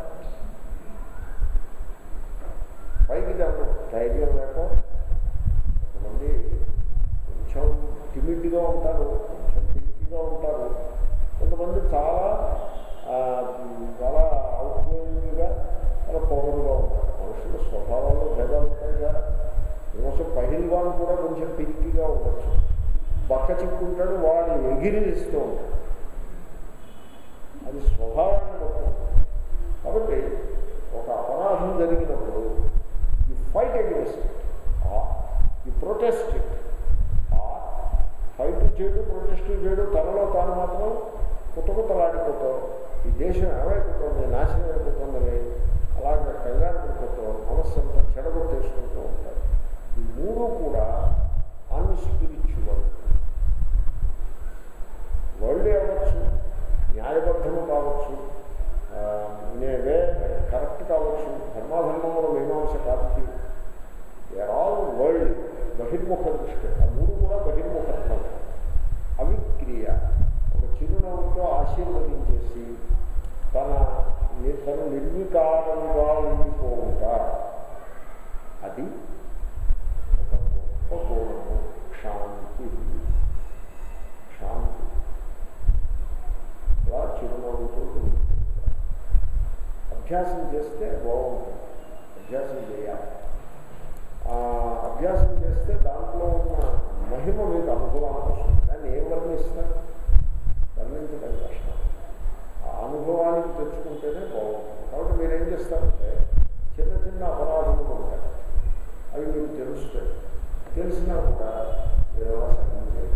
పైకి దాన్ని ధైర్యం లేక కొంతమంది కొంచెం టిమిడ్గా ఉంటారు కొంచెం పిరికిగా ఉంటారు కొంతమంది చాలా ఆ, చాలా అవుట్గోయింగ్గా చాలా పొగరుగా ఉంటారు మనుషుల స్వభావంలో భేదాలు ఉంటాయిగా ఈరోజు పహిల్వాన్ కూడా కొంచెం పిరికిగా ఉండొచ్చు బక్క చిక్కుంటాడు వాడు ఎగిరిస్తూ ఉంటాడు అది స్వభావాన్ని బట్టి కాబట్టి ఒక అపరాధం జరిగినప్పుడు ఈ ఫైట్ అగేన్స్ట్ ఈ ప్రొటెస్ట్ ఫైట్ చేయడు ప్రొటెస్ట్ చేయడు తనలో తాను మాత్రం కుతకుతలాడిపోతావు ఈ దేశం ఏమైపోతుంది నాశనం అయిపోతుందని అలాగే కంగారు పడిపోతావు మనస్సు అంతా చెడగొట్టేసుకుంటూ ఉంటారు ఈ మూడు కూడా అన్స్పిరిచువల్ వరల్డ్ అవ్వచ్చు న్యాయబద్ధము కావచ్చు ఆ, నేవే కరెక్ట్ కావచ్చు ధర్మాధర్మముల మీమాంస కాదు దే ఆల్ వరల్డ్ బహిర్ముఖ దృష్టి ఆ మూడు కూడా బహిర్ముఖత్వం అవిక్రియ ఒక చిరునవ్వుతో ఆశీర్వదించేసి తన ని- తను నిర్వికారంగా ఉండిపోవుట అది ఒక గొప్ప గుణము శాంతి శాంతి అలా చిరునవ్వుతో ఉండిపోతారు. అభ్యాసం చేస్తే బాగుంటుంది అభ్యాసం చేయాలి ఆ అభ్యాసం చేస్తే దాంట్లో ఉన్న మహిమ మీకు అనుభవానికి వస్తుంది దాన్ని ఏం వర్ణిస్తారు వర్ణించడం కష్టం ఆ అనుభవానికి తెచ్చుకుంటేనే బాగుంటుంది కాబట్టి మీరు ఏం చేస్తారంటే చిన్న చిన్న అపరాధములు ఉంటాయి అవి మీకు తెలుస్తాయి తెలిసినా కూడా మీరు ఎలా సహాయం చేయాలి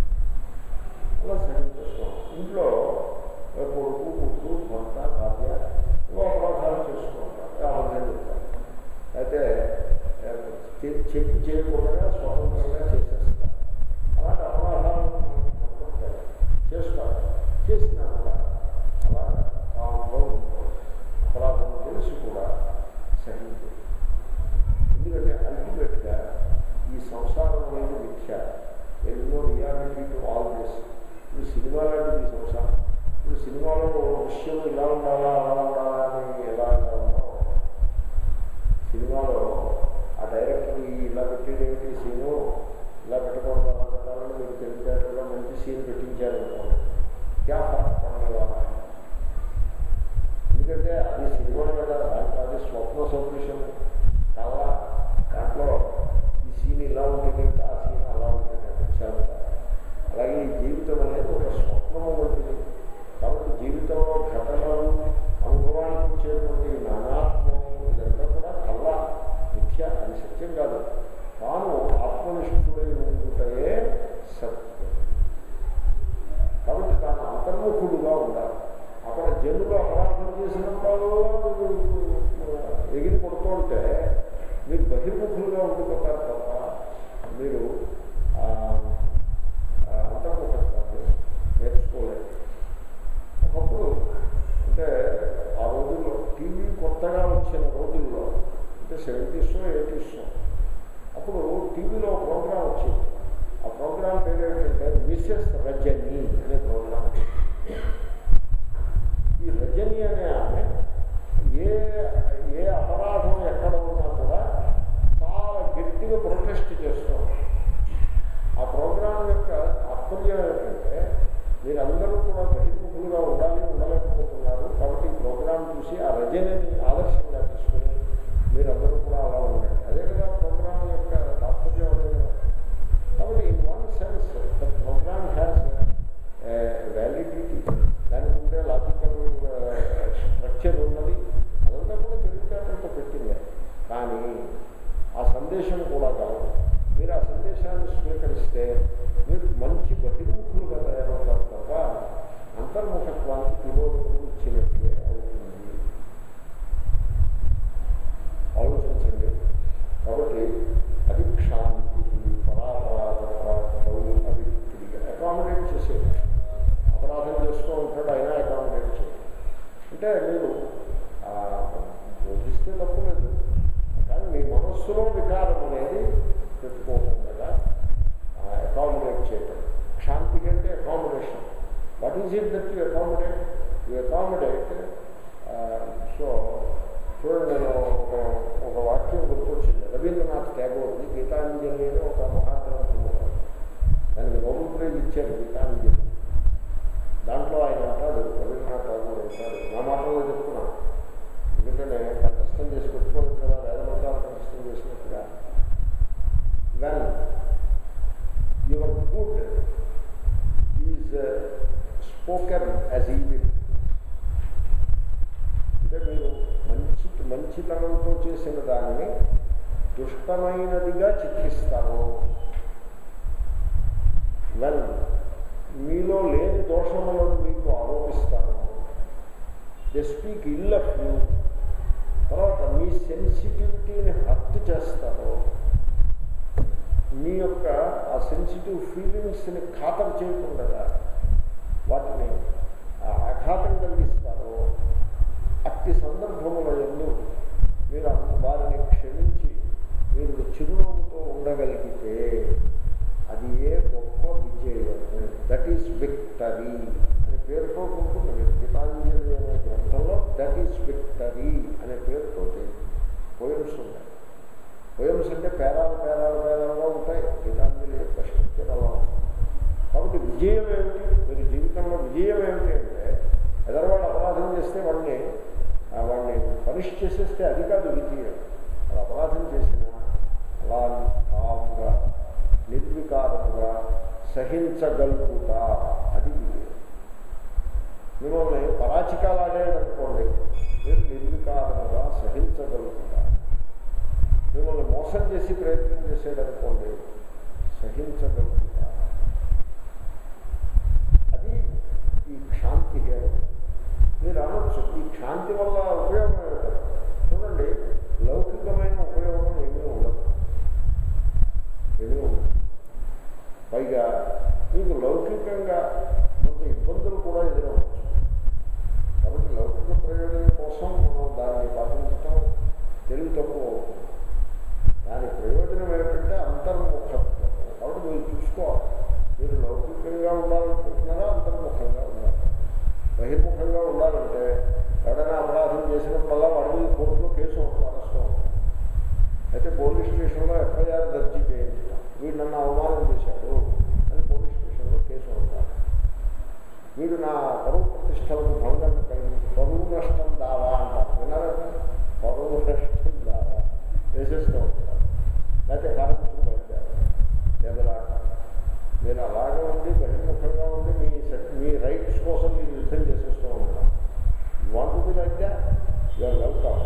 అలా సహాయం చేస్తాం ఇంట్లో కొడుకు కూతురు భర్త భార్య ఏవో అపరాధాలు చేస్తూ ఉంటారు అబద్ధం చెప్తారు అయితే చె- చెప్పి చేయకుండా స్వతంత్రంగా చేసేస్తారు అలాంటి అపరాధాలు ఉంటాయి. చేస్తారు చేసినా కూడా అలా కామంగా ఉంటుంది అపరాధం తెలిసి కూడా సహించు ఎందుకంటే అల్టిమేట్గా ఈ సంసారం అనేది మిథ్య ఎన్నో రియాలిటీ టు ఆల్ దిస్ ఇప్పుడు సినిమా లాంటిది ఈ సంసారం ఇప్పుడు సినిమాలో ఓ విషయం ఇలా ఉండాలా అలా ఉండాలా అని ఎలా ఎలా ఉండవు సినిమాలో ఆ డైరెక్టర్ ఈ ఇలా పెట్టేదేమిటి సీను ఇలా పెట్టకూడదు అలా పెట్టాలని మీకు తెలిసేట్టుగా మంచి సీన్ పెట్టించారు అనుకోండి క్యా ఫరక్ పడనే వాలా హై. ఎందుకంటే అది సినిమాలో కదా దాంట్లో అది స్వప్న సదృశ్యం కళ దాంట్లో ఈ సీన్ ఇలా ఉంటుంది ఆ సీన్ అలా ఉంటుంది వచ్చారు అలాగే ఈ జీవితం అనేది ఒక స్వప్నము వంటిది కాబట్టి జీవితంలో ఘటనలు అనుభవానికి వచ్చేటువంటి ఈ నానాత్మం ఇదంతా కూడా కళ్ళ మిథ్య అది సత్యం కాదు తాను ఆత్మనిష్ఠుడై ఉంటుంటే సత్యం కాబట్టి తాను అంతర్ముఖుడుగా ఉండాలి అక్కడ జనులు అపరాధం చేసినప్పుడు ఎగిరి కొడుతూ ఉంటే మీరు బహిర్ముఖులుగా ఉండిపోతారు తప్ప మీరు ఆ, ఆ, అంతర్ముఖత్వాన్ని నేర్చుకోలేదు ఒకప్పుడు అంటే ఆ రోజుల్లో టీవీ కొత్తగా వచ్చిన రోజుల్లో అంటే సెవెంటీస్ ఎయిటీస్ అప్పుడు టీవీలో ప్రోగ్రాం వచ్చింది ఆ ప్రోగ్రాం పేరు ఏంటంటే మిస్సెస్ రజని అనే ప్రోగ్రాం ఈ రజని అనే ఆమె ఏ ఏ అపరాధం ఎక్కడ ఉన్నా కూడా చాలా గట్టిగా ప్రొటెస్ట్ చేస్తూ ఉంటుంది. ఆ ప్రోగ్రాం యొక్క తాత్పర్యం ఏంటంటే మీరందరూ కూడా బహిర్ముఖులుగా ఉండాలి ఉండలేకపోతున్నారు కాబట్టి ఈ ప్రోగ్రాం చూసి ఆ రజనిని ఆదర్శంగా తీసుకుని మీరందరూ కూడా అలా ఉండండి అదే కదా ప్రోగ్రాం యొక్క తాత్పర్యం అదే కదా కాబట్టి in one sense the program has validity దానికి ఉండే లాజికల్ స్ట్రక్చర్ ఉన్నది అదంతా కూడా తెలివితేటలతో పెట్టిందే కానీ ఆ సందేశం కూడా కాదు మీరు ఆ సందేశాన్ని స్వీకరిస్తే మీరు మంచి బహిర్ముఖులుగా తయారవుతారు తప్ప అంతర్ముఖత్వానికి విరోధం ఇచ్చినట్లే అవుతుంది ఆలోచించండి కాబట్టి అది క్షాంతి పరాపరాధ అవిక్రియ అకామిడేట్ చేసేది అపరాధం అంటే మీరు ఆ, బోధిస్తే తప్పు లేదు కానీ మీ మనస్సులో వికారం అనేది పెట్టుకోకుండా అకామిడేట్ చేయటం శాంతి కంటే accommodation what is it that you accommodate you accommodate so చూడండి నేను ఒక ఒక వాక్యం గుర్తొచ్చింది రవీంద్రనాథ్ ట్యాగోర్ది గీతాంజలి అని ఒక మహాగ్రంథం ఉన్నది. దానికి నోబెల్ ప్రైజ్ ఇచ్చారు గీతాంజలి దాంట్లో ఆయన అంటాడు రవీంద్రనాథ్ ఠాగూర్ అంటాడు నా మాటల్లో చెప్తున్నాను ఎందుకంటే కంఠస్థం చేసి పెట్టుకోలేదు కదా వేదమంత్రాలు కంఠస్థం చేసినట్టుగా when your good is spoken as evil అంటే మీరు మంచి మంచితనంతో చేసిన దానిని దుష్టమైనదిగా చిత్రిస్తారు వెన్ మీలో లేని దోషములను మీకు ఆరోపిస్తారు they speak ill of you తర్వాత మీ సెన్సిటివిటీని హర్ట్ చేస్తారు మీ యొక్క ఆ సెన్సిటివ్ ఫీలింగ్స్ని ఖాతరు చేయకుండా వాటిని ఆ ఆఘాతం కలిగిస్తారు అట్టి సందర్భముల ఎందు మీరు అంత వారిని క్షమించి మీరు చిరునవ్వుతో ఉండగలిగితే అది ఏ గొప్ప విజయము దట్ ఈస్ విక్టరీ అని పేరుతో ఉంటుంది మీరు గీతాంజలి అనే గ్రంథంలో దట్ ఈస్ విక్టరీ అనే పేరుతోటి పోయమ్స్ ఉంటాయి పోయమ్స్ అంటే పేరాలు పేరాలు పేరాలుగా ఉంటాయి గీతాంజలి యొక్క స్ట్రక్చర్ అలా ఉంటుంది కాబట్టి విజయం ఏమిటి మీరు జీవితంలో విజయం ఏమిటి అంటే ఎదరవాడు అపరాధం చేస్తే వాడిని ఆ వాడిని పనిష్ చేసేస్తే అది కాదు విజయం వాడు అపరాధం చేసిన అలా కాముగా నిర్వికారముగా సహించగలుగుతా అది విజయం మిమ్మల్ని పరాచికాలాడేదనుకోండి మీరు నిర్వికారముగా సహించగలుగుతా మిమ్మల్ని మోసం చేసి ప్రయత్నం చేసేదనుకోండి సహించగలుగుతా అది ఈ క్షాంతి హేరం మీరు అనొచ్చు ఈ క్షాంతి వల్ల ఉపయోగం ఏమిటో చూడండి లౌకికమైన ఉపయోగం ఏమీ ఉండదు ఏమీ ఉండదు పైగా మీకు లౌకికంగా కొంత ఇబ్బందులు కూడా ఎదురవచ్చు కాబట్టి లౌకిక ప్రయోజనం కోసం మనం దాన్ని పాటించటం తెలివి తక్కువ అవుతుంది దాని ప్రయోజనం ఏమిటంటే అంతర్ముఖత్వం కాబట్టి మీరు చూసుకోవాలి మీరు లౌకికంగా ఉండాలనుకుంటున్నారా అంతర్ముఖంగా ఉండాలి బహిర్ముఖంగా ఉండాలంటే ఎవడైనా అపరాధం చేసినప్పుడల్లా వాడి మీద కోర్టులో కేసు ఉంటుంది అరెస్ట్లో అయితే పోలీస్ స్టేషన్లో ఎఫ్ఐఆర్ దర్జీ చేయించడం వీడు నన్ను అవమానం చేశాడు అని పోలీస్ స్టేషన్లో కేసు ఉంటారు వీడు నా పరువు ప్రతిష్టలకు భంగం కలిగింది పరువు నష్టం దావా అంటారు విన్నారా పరువు నష్టం దావా వేసేస్తూ ఉంటారు లేకపోతే కరెక్ట్ పెడతారు ఎదలాట మీరు అలాగే ఉండి బహిర్ముఖంగా ఉండి మీ సెట్- మీ రైట్స్ కోసం మీరు యుద్ధం చేసేస్తూ ఉంటారు want be like that you're welcome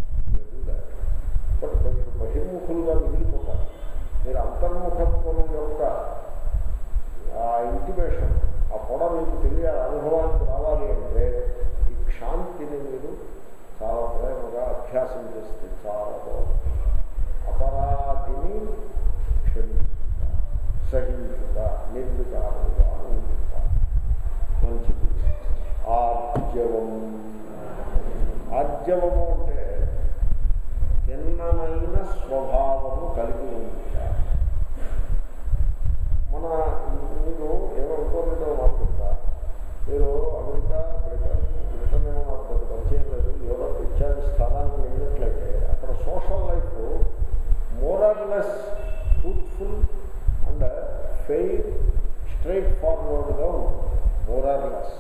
but మీరు బహిర్ముఖులుగా మిగిలిపోతారు మీరు అంతర్ముఖత్వం యొక్క ఆ ఇంటిమేషన్ ఆ పొడ మీకు తెలియాలి అనుభవానికి రావాలి అంటే ఈ క్షాంతిని మీరు చాలా ప్రేమగా అభ్యాసం చేస్తే చాలా బాగుంటుంది అపరాధిని క్షమించుట సహించుట నిర్వికారుగా ఉంచుట మంచిది ఆర్జవం ఆర్జవము అంటే తిన్నమైన స్వభావము కలిగి ఉంట మన మీరు ఏమనుకోలేదో మాట్లాడతా మీరు అమెరికా బ్రిటన్ బ్రిటన్ ఏమో నాకు పెద్ద పరిచయం లేదు యూరోప్ ఇత్యాది స్థానానికి వెళ్ళినట్లయితే అక్కడ social life more or less truthful and fair స్ట్రైట్ ఫార్వర్డ్గా ఉంటుంది మోరల్లెస్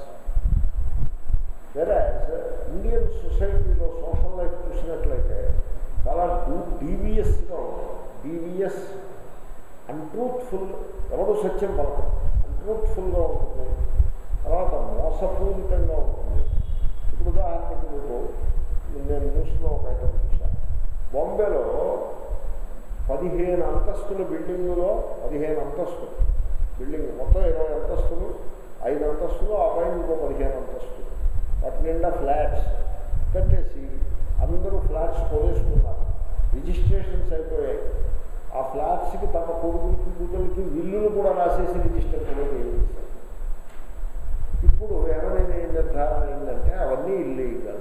వెరాజ్ ఇండియన్ సొసైటీలో సోషల్ లైఫ్ చూసినట్లయితే చాలా డీవియస్గా ఉంటుంది డీవియస్ అన్ట్రూత్ఫుల్ ఎవడు సత్యం పలకం అన్ట్రూత్ఫుల్గా ఉంటుంది తర్వాత మోసపూరితంగా ఉంటుంది ఇప్పుడు ఉదాహరణకి మీకు నేను న్యూస్లో ఒక ఐటమ్ చూశాను బాంబేలో పదిహేను అంతస్తుల బిల్డింగులో పదిహేను అంతస్తులు బిల్డింగ్ మొత్తం ఇరవై అంతస్తులు ఐదు అంతస్తులు ఆ పైన ఇంకో పదిహేను అంతస్తులు వాటి నిండా ఫ్లాట్స్ కట్టేసి అందరూ ఫ్లాట్స్ కొనేసుకున్నారు రిజిస్ట్రేషన్స్ అయిపోయాయి ఆ ఫ్లాట్స్కి తమ కొడుకులకి కూతురికి ఇల్లులు కూడా రాసేసి రిజిస్టర్ కూడా చేయించారు ఇప్పుడు ఏమైనా నిర్ధారణ అయిందంటే అవన్నీ ఇల్లీగల్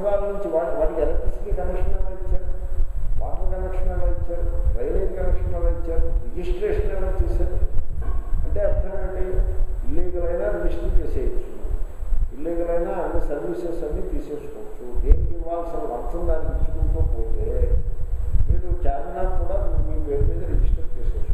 సంవత్సరాల నుంచి వాటి వాటికి ఎలక్ట్రిసిటీ కనెక్షన్ ఎలా ఇచ్చారు వాటర్ కనెక్షన్ ఎలా ఇచ్చారు డ్రైనేజ్ కనెక్షన్ ఎలా ఇచ్చారు రిజిస్ట్రేషన్ ఎలా చేశారు అంటే అర్థం ఏంటి ఇల్లీగల్ అయినా రిజిస్టర్ చేసేయచ్చు ఇల్లీగల్ అయినా అన్ని సర్వీసెస్ అన్నీ తీసేసుకోవచ్చు దేనికి ఇవ్వాల్సిన వర్షం దానికి ఇచ్చుకుంటూ పోతే మీరు చార్మినార్ కూడా మీ పేరు మీద రిజిస్టర్ చేసేసుకోవచ్చు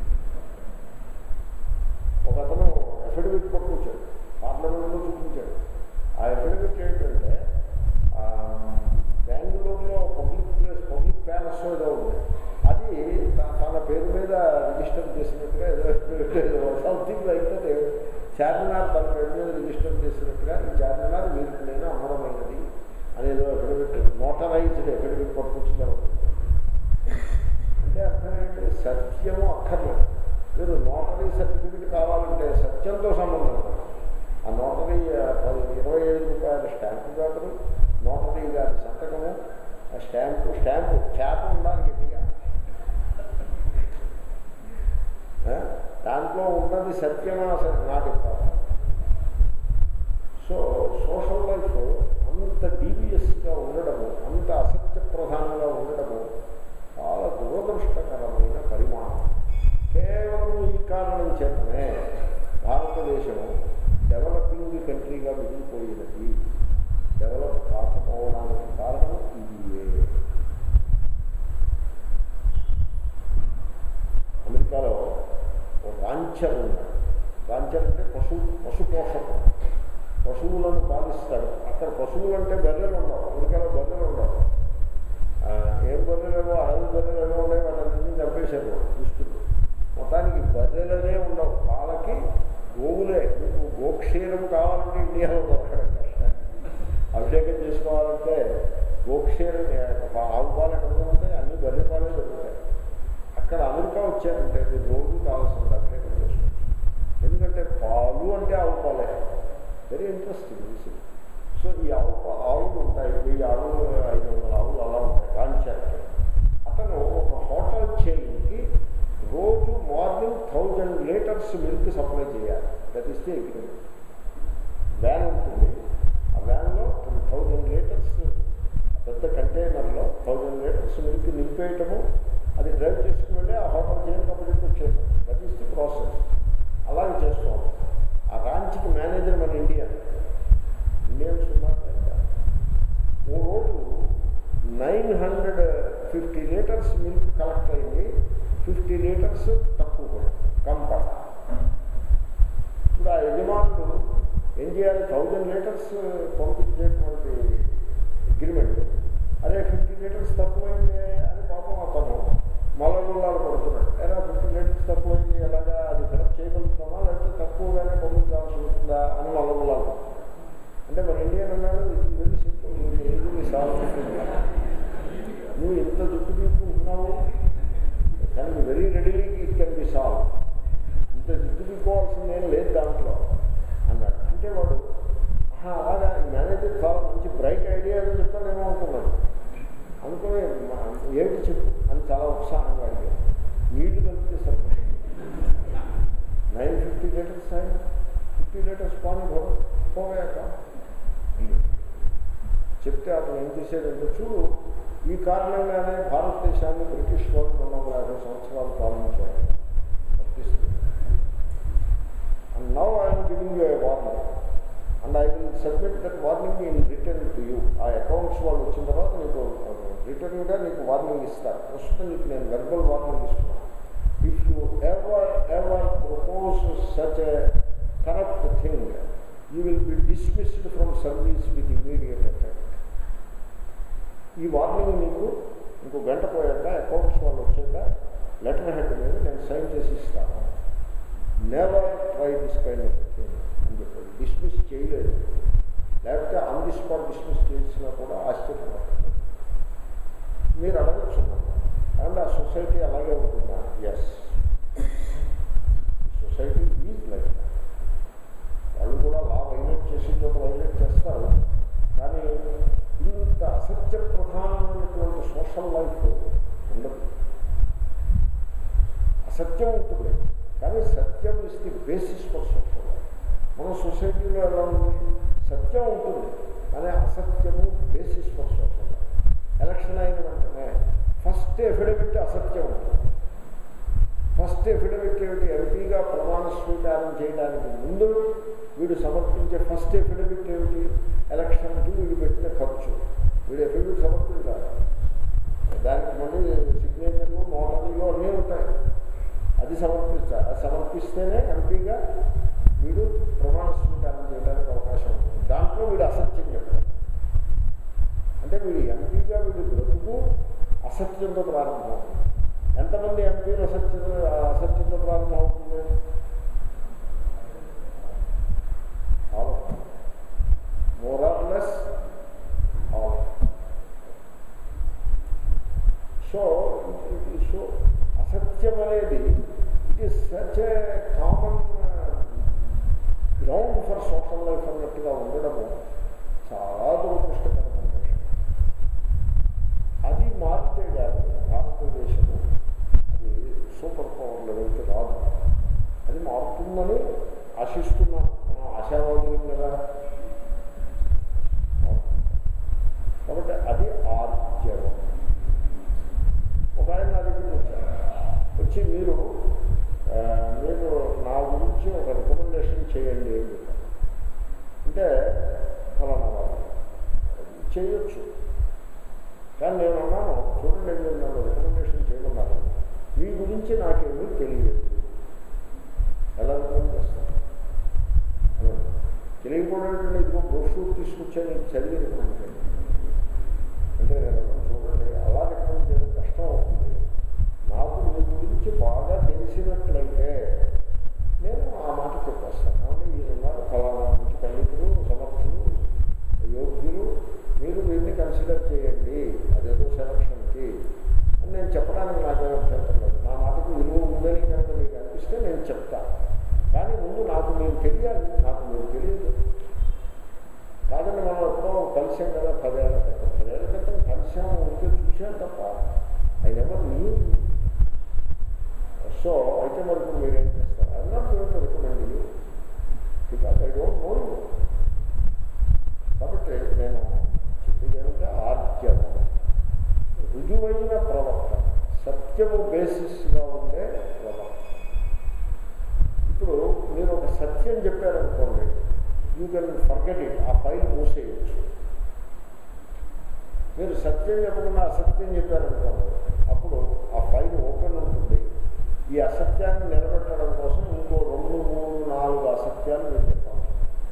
ఒక అతను అఫిడవిట్ పట్టుకొచ్చాడు పార్లమెంట్లో చూపించాడు ఆ అఫిడవిట్ ఏంటంటే ఆ, బెంగళూరులో పబ్లిక్ ప్లేస్ పబ్లిక్ ప్యాలెస్ ఏదో ఉంది అది త- తన పేరు మీద రిజిస్టర్ చేసినట్టుగా ఏదో సంథింగ్ లైక్ దట్ చార్మినార్ తన పేరు మీద రిజిస్టర్ చేసినట్టుగా ఈ చార్మినార్ వీరికి నేను అమరమైనది అనేదో అఫిడవిట్ నోటరైజ్డ్ అఫిడవిట్ పట్టుకొచ్చారు అంటే అర్థం ఏంటి సత్యము అక్కర్లేదు మీరు నోటరీ సర్టిఫికెట్ కావాలంటే సత్యంతో సంబంధం లేదు. ఆ నోటరీ ఆ, పది ఇరవై ఐదు రూపాయల స్టాంపు పేపరు నోటరీ గారి సంతకము ఆ స్టాంపు స్టాంపు చేప ఉండాలి గట్టిగా ఆ? దాంట్లో ఉన్నది సత్యమా నాకు సో సోషల్ లైఫ్ అంత డీవియస్గా ఉండడము అంత అసత్య ప్రధానంగా ఉండడము చాలా దురదృష్టకరమైన పరిమాణం కేవలం ఈ కారణం చేతనే భారతదేశము డెవలపింగ్ కంట్రీగా మిగిలిపోయినది డెవలప్ కాకపోవడానికి కారణం ఇదియే అమెరికాలో ఒక రాంచర్ ఉన్నాడు రాంచర్ అంటే పశు పశు పోషకం పశువులను పాలిస్తాడు అక్కడ పశువులు అంటే బర్రెలు ఉండవు అమెరికాలో బర్రెలు ఉండవు ఆ, ఏం బర్రెలేమో అడవి బర్రెలేమో ఉన్నాయి వాటన్నింటినీ చంపేశారు దుస్తులు మొత్తానికి బర్రెలనే ఉండవు వాళ్ళకి గోవులే మీకు గోక్షీరం కావాలంటే ఇండియాలో దొరకడం కష్టం అభిషేకం చేసుకోవాలంటే గోక్షీరం ఏ- ఆవు పాలు ఎక్కడ దొరుకుతాయి అన్ని బర్రె పాలే దొరుకుతాయి అక్కడ అమెరికా వచ్చారంటే మీరు రోజు కావాల్సిన అభిషేకం చేసుకోవచ్చు ఎందుకంటే పాలు అంటే ఆవు పాలే వెరీ ఇంట్రెస్టింగ్ విషయం సో ఈ ఆవు పా- ఆవులు ఉంటాయి వెయ్యి ఆవులు ఐదు వందల ఆవులు అలా ఉంటాయి కాంచారు అతను ఒక హోటల్ చైన్కి రోజు morning thousand litres milk supply చేయాలి that is the agreement van ఉంటుంది ఆ వ్యాన్లో థౌజండ్ లీటర్స్ పెద్ద కంటైనర్లో థౌజండ్ లీటర్స్ మిల్క్ నింపేయటము అది డ్రైవ్ చేసుకుని వెళ్ళి ఆ హోటల్ చేయడం అప్పటికి వచ్చేయటం దట్ ఈస్ ది ప్రాసెస్ అలాగే చేసుకోవాలి ఆ రాంచ్కి మేనేజర్ మన ఇండియా ఇండియన్స్ ఉన్నారు కదా. ఓ రోజు nine hundred fifty litres milk collect అయింది ఫిఫ్టీ లీటర్స్ తక్కువ పడింది కంపట ఇప్పుడు ఆ యజమానుడు ఏం చేయాలి థౌజండ్ లీటర్స్ పంపించేటువంటి అగ్రిమెంట్ అదే ఫిఫ్టీ లీటర్స్ తక్కువైంది అని పాపం అతను మలగుల్లాలు పడుతున్నాడు ఎలా ఫిఫ్టీ లీటర్స్ తక్కువైంది ఎలాగా అది ఫిలప్ చేయగలుగుతామా లేకపోతే తక్కువగానే పంపించాల్సి ఉంటుందా అని మలగుల్లాలు పడుతున్నాడు అంటే మన ఇండియన్ అన్నాడు ఇది వెరీ సింపుల్ ఏది సాల్వ్ నువ్వు ఎంత జుట్టు తీసుకుంటున్నావు కానీ very readily it can be solve ఇంత జుట్టు తీసుకోవాల్సింది ఏం లేదు దాంట్లో అన్నాడు అంటే వాడు "ఆహా, అలాగా ఈ మేనేజర్ చాలా మంచి బ్రైట్ ఐడియా అని చెప్తానేమో అనుకున్నాడు అనుకుని "మా- ఏమిటి చెప్పు అని చాలా ఉత్సాహంగా అడిగాడు నీళ్లు కలిపితే సరిపోతుంది నైన్ ఫిఫ్టీ లీటర్స్ ఆయన ఫిఫ్టీ లీటర్స్ పానీ భవ పోయాక చెప్తే అతను ఏం చేశాడంటే చూడు ఈ కారణంగానే భారతదేశాన్ని బ్రిటిష్ వాళ్ళు రెండు వందల యాభై సంవత్సరాలు పాలించారు and now I'm giving you a warning and I will submit that warning in return to you ఆ అకౌంట్స్ వాళ్ళు వచ్చిన తర్వాత నీకు రిటర్న్గా నీకు వార్నింగ్ ఇస్తారు ప్రస్తుతం నీకు నేను వెర్బల్ వార్నింగ్ ఇస్తున్నాను if you ever ever propose such a corrupt thing you will be dismissed from service with immediate effect ఈ వార్నింగ్ మీకు ఇంకో గంట పోయాక అకౌంట్స్ వాళ్ళు వచ్చాక లెటర్ హెడ్ మీద నేను సైన్ చేసి ఇస్తాను never try this kind of thing అని చెప్పాడు డిస్మిస్ చేయలేదు లేకపోతే ఆన్ ది స్పాట్ డిస్మిస్ చేసినా కూడా ఆశ్చర్యపడుతుంది మీరు అడగచ్చు అండ్ ఆ సొసైటీ అలాగే ఉంటుందా ఎస్ సొసైటీ ఈజ్ లైక్ వాళ్ళు కూడా లా వైలేట్ చేసిన చోట వైలేట్ చేస్తారు కానీ ఇంత అసత్య ప్రధానమైనటువంటి సోషల్ లైఫ్ ఉండదు అసత్యం ఉంటుంది కానీ సత్యం is the basis for social life మన సొసైటీలో ఎలా ఉంది సత్యం ఉంటుంది అనే అసత్యము basis for social law election అయిన వెంటనే ఫస్ట్ ఎఫిడవిట్ అసత్యం ఉంటుంది ఫస్ట్ ఎఫిడవిట్ ఏమిటి ఎంపీగా ప్రమాణ స్వీకారం చేయడానికి ముందు వీడు సమర్పించే ఫస్ట్ ఎఫిడవిట్ ఏమిటి ఎలక్షన్కి వీడు పెట్టిన ఖర్చు వీడు ఎఫిడవిట్ సమర్పించాలి దానికి మళ్ళీ సిగ్నేచర్లు నోటరీలు అన్నీ ఉంటాయి అది సమర్పించాలి అది సమర్పిస్తేనే ఎంపీగా వీడు ప్రమాణ స్వీకారం చేయడానికి అవకాశం ఉంటుంది దాంట్లో వీడు అసత్యం చెప్పాడు అంటే వీడు ఎంపీగా వీడు బ్రతుకు అసత్యంతో ప్రారంభమవుతుంది ఎంతమంది ఎంపీలు అసత్యం అసత్యంతో ప్రారంభమవుతుంది all more or less all so so అసత్యం అనేది it is such a common ground for social life అన్నట్టుగా ఉండడము చాలా దురదృష్టకరమైన విషయం అది మారితే కానీ భారతదేశము అది సూపర్ పవర్ లెవెల్కి రాదు అది మారుతుందని ఆశిస్తున్నాం మనం ఆశావాదులం కదా కాబట్టి అది ఆర్జవం ఒక ఆయన నా దగ్గరికి వచ్చారు వచ్చి మీరు ఆ, మీరు నా గురించి ఒక రికమెండేషన్ చేయండి అని చెప్పారు అంటే ఫలానా వాళ్ళు చేయొచ్చు కానీ నేను అన్నాను చూడండి మీరు నన్ను రికమెండేషన్ చేయమన్నారు మీ గురించి నాకేమీ తెలియదు ఎలా రికమెండ్ చేస్తాను అన్నాడు. తెలియకపోవడం ఏంటంటే ఇదిగో బ్రోషూర్ తీసుకొచ్చా నీకు చదివి రికమెండ్ చేయండి అంటే నేను అన్నాను, చూడండి అలా రికమెండ్ చేయడం కష్టం అవుతుంది నాకు మీ గురించి బాగా తెలిసినట్లయితే నేను ఆ మాట చెప్పేస్తాను కాబట్టి వీరు ఉన్నారు ఫలానా మంచి పండితులు సమర్థులు యోగ్యులు మీరు వీరిని కన్సిడర్ చేయండి అదేదో సెలక్షన్కి అని నేను చెప్పడానికి నాకేం అభ్యంతరం లేదు నా మాటకు విలువ ఉందని కనుక మీకు అనిపిస్తే నేను చెప్తాను కానీ ముందు నాకు మీరు తెలియాలి నాకు మీరు తెలియదు కాదండి మనం ఎప్పుడో కలిసాం కదా పదేళ్ల క్రితం పదేళ్ల క్రితం కలిసాం ఉంటే చూసాం తప్ప ఐ నెవర్ న్యూ సో అయితే మరి ఇప్పుడు మీరు ఏం చేస్తారు I not going to recommend you because I don't know you కాబట్టి నేను చెప్పేది ఏమంటే ఆర్జవం రుజువైన ప్రవర్తన సత్యము బేసిస్గా ఉండే ప్రవర్తన ఇప్పుడు మీరు ఒక సత్యం చెప్పారనుకోండి యూ కెన్ ఫర్గెట్ ఇట్ ఆ ఫైల్ మూసేయచ్చు మీరు సత్యం చెప్పకుండా అసత్యం చెప్పారనుకోండి అప్పుడు ఆ ఫైల్ ఓపెన్ ఉంటుంది ఈ అసత్యాన్ని నిలబెట్టడం కోసం ఇంకో రెండు మూడు నాలుగు అసత్యాలు మీరు చెప్పాలి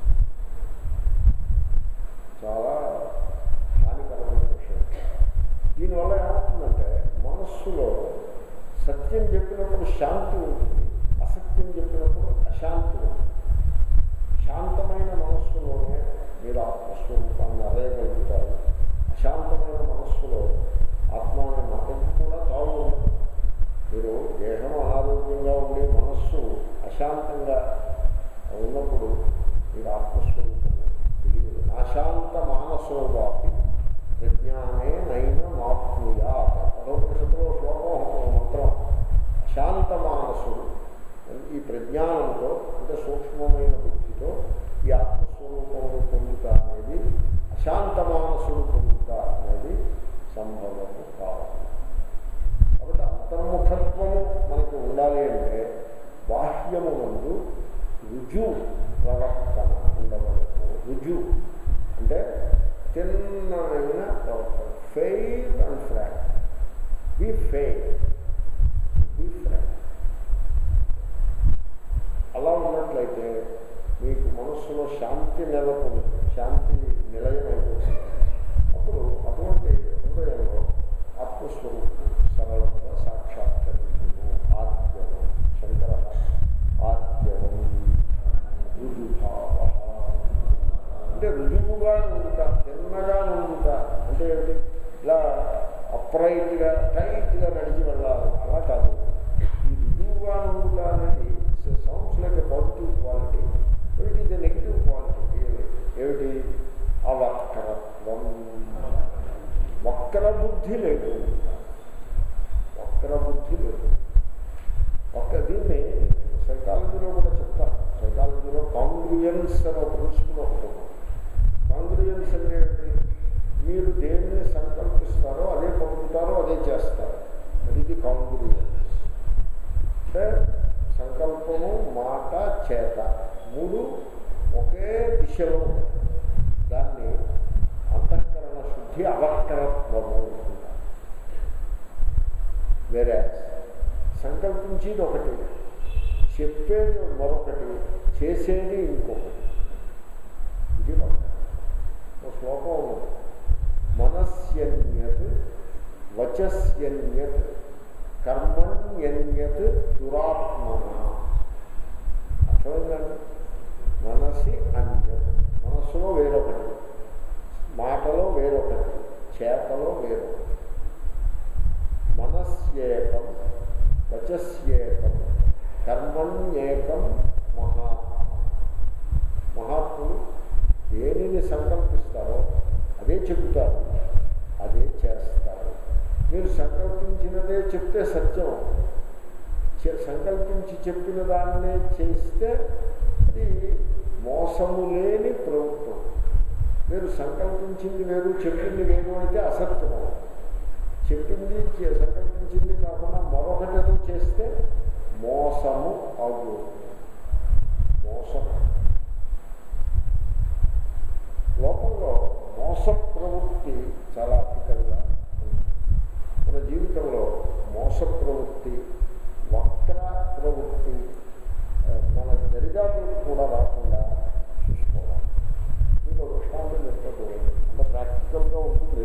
చాలా హానికరమైన విషయం దీనివల్ల ఏమవుతుందంటే మనస్సులో సత్యం చెప్పినప్పుడు శాంతి ఉంటుంది అసత్యం చెప్పినప్పుడు అశాంతి ఉంటుంది శాంతమైన మనస్సులోనే మీరు ఆత్మస్వరూపాన్ని అరయగలుగుతారు అశాంతమైన మనస్సులో ఆత్మాన్ని మాటకి కూడా తావు ఉండదు మీరు దేహం అనారోగ్యంగా ఉండి మనస్సు అశాంతంగా ఉన్నప్పుడు మీరు ఆత్మస్వరూపం తెలియదు అశాంత మానసోవాపి ప్రజ్ఞానే నైన మాప్నుయా పదోపనిషత్తులో శ్లోకం ఒక మంత్రం అశాంత మానసుడు ఈ ప్రజ్ఞానంతో అంటే సూక్ష్మమైన బుద్ధితో ఈ ఆత్మస్వరూపమును పొందుతా అనేది అశాంత మానసుడు పొందుతా అనేది సంభవము కాదు కాబట్టి అంతర్ముఖత్వము మనకు ఉండాలి అంటే బాహ్యము నందు రుజు ప్రవర్తన ఉండవలసిన రుజు అంటే తిన్నమైన ప్రవర్తన fair and frank be fair be frank అలా ఉన్నట్లయితే మీకు మనస్సులో శాంతి నెలకొని శాంతి నిలయమైపోతుంది అప్పుడు అటువంటి హృదయంలో ఆత్మస్వరూపం సరళంగా సాక్షాత్కరించును ఆద్యమం శంకర ఆద్యమం రుజుభావ అంటే రుజువుగా ఉండుట తిన్నగా ఉండుట అంటే ఏమిటి ఇలా అప్రైట్గా టైట్గా నడిచి వెళ్ళాలి అలా కాదు ఈ రుజువుగా ఉండుట అనేది sounds like positive quality it is a negative quality ఏమిటి అవక్రత్వం వక్ర బుద్ధి లేదు వక్ర బుద్ధి లేదు ఒక్క దీన్ని సైకాలజీలో కూడా చెప్తారు సైకాలజీలో కాంగ్రియన్స్ అనే ఒక ప్రిన్సిపల్ ఒకటి కాంగ్రియన్స్ అంటే కాంగ్రియన్స్ అంటే సంకల్పము మాట చేత మూడు ఒకే దిశలో ఉంటాయి. దాన్ని అంతఃకరణ శుద్ధి అవకరత్వము అంటారు వేరే సంకల్పించేది ఒకటి చెప్పేది మరొకటి చేసేది ఇంకొకటి ఇది వక్రం ఒక శ్లోకం ఉన్నది మనస్యన్యత్ వచస్యన్యత్ కర్మణ్యన్యత్ దురాత్మన అర్థమైందండి మనసి అన్యత్ మనస్సులో వేరొకటి మాటలో వేరొకటి చేతలో వేరొకటి మనస్యేకం వచస్యేకం కర్మణ్యేకం మహాత్మ మహాత్ములు దేనిని సంకల్పిస్తారో అదే చెబుతారు అదే చేస్తారు మీరు సంకల్పించినదే చెప్తే సత్యం చె- సంకల్పించి చెప్పిన దాన్నే చేస్తే అది మోసము లేని ప్రభుత్వం మీరు సంకల్పించింది వేరు చెప్పింది వేరు అయితే అసత్యం చెప్పింది చే- సంకల్పించింది కాకుండా మరొకటి ఏదో చేస్తే మోసము అవు మోసం లోకంలో మోస ప్రవృత్తి చాలా అధికంగా ఉంది మన జీవితంలో మోస ప్రవృత్తి వక్ర ప్రవృత్తి ఆ, మన దరిదాపులకు కూడా రాకుండా చూసుకోవాలి మీకు ఒక దృష్టాంతం చెప్తాను అంటే ప్రాక్టికల్గా ఉంటుంది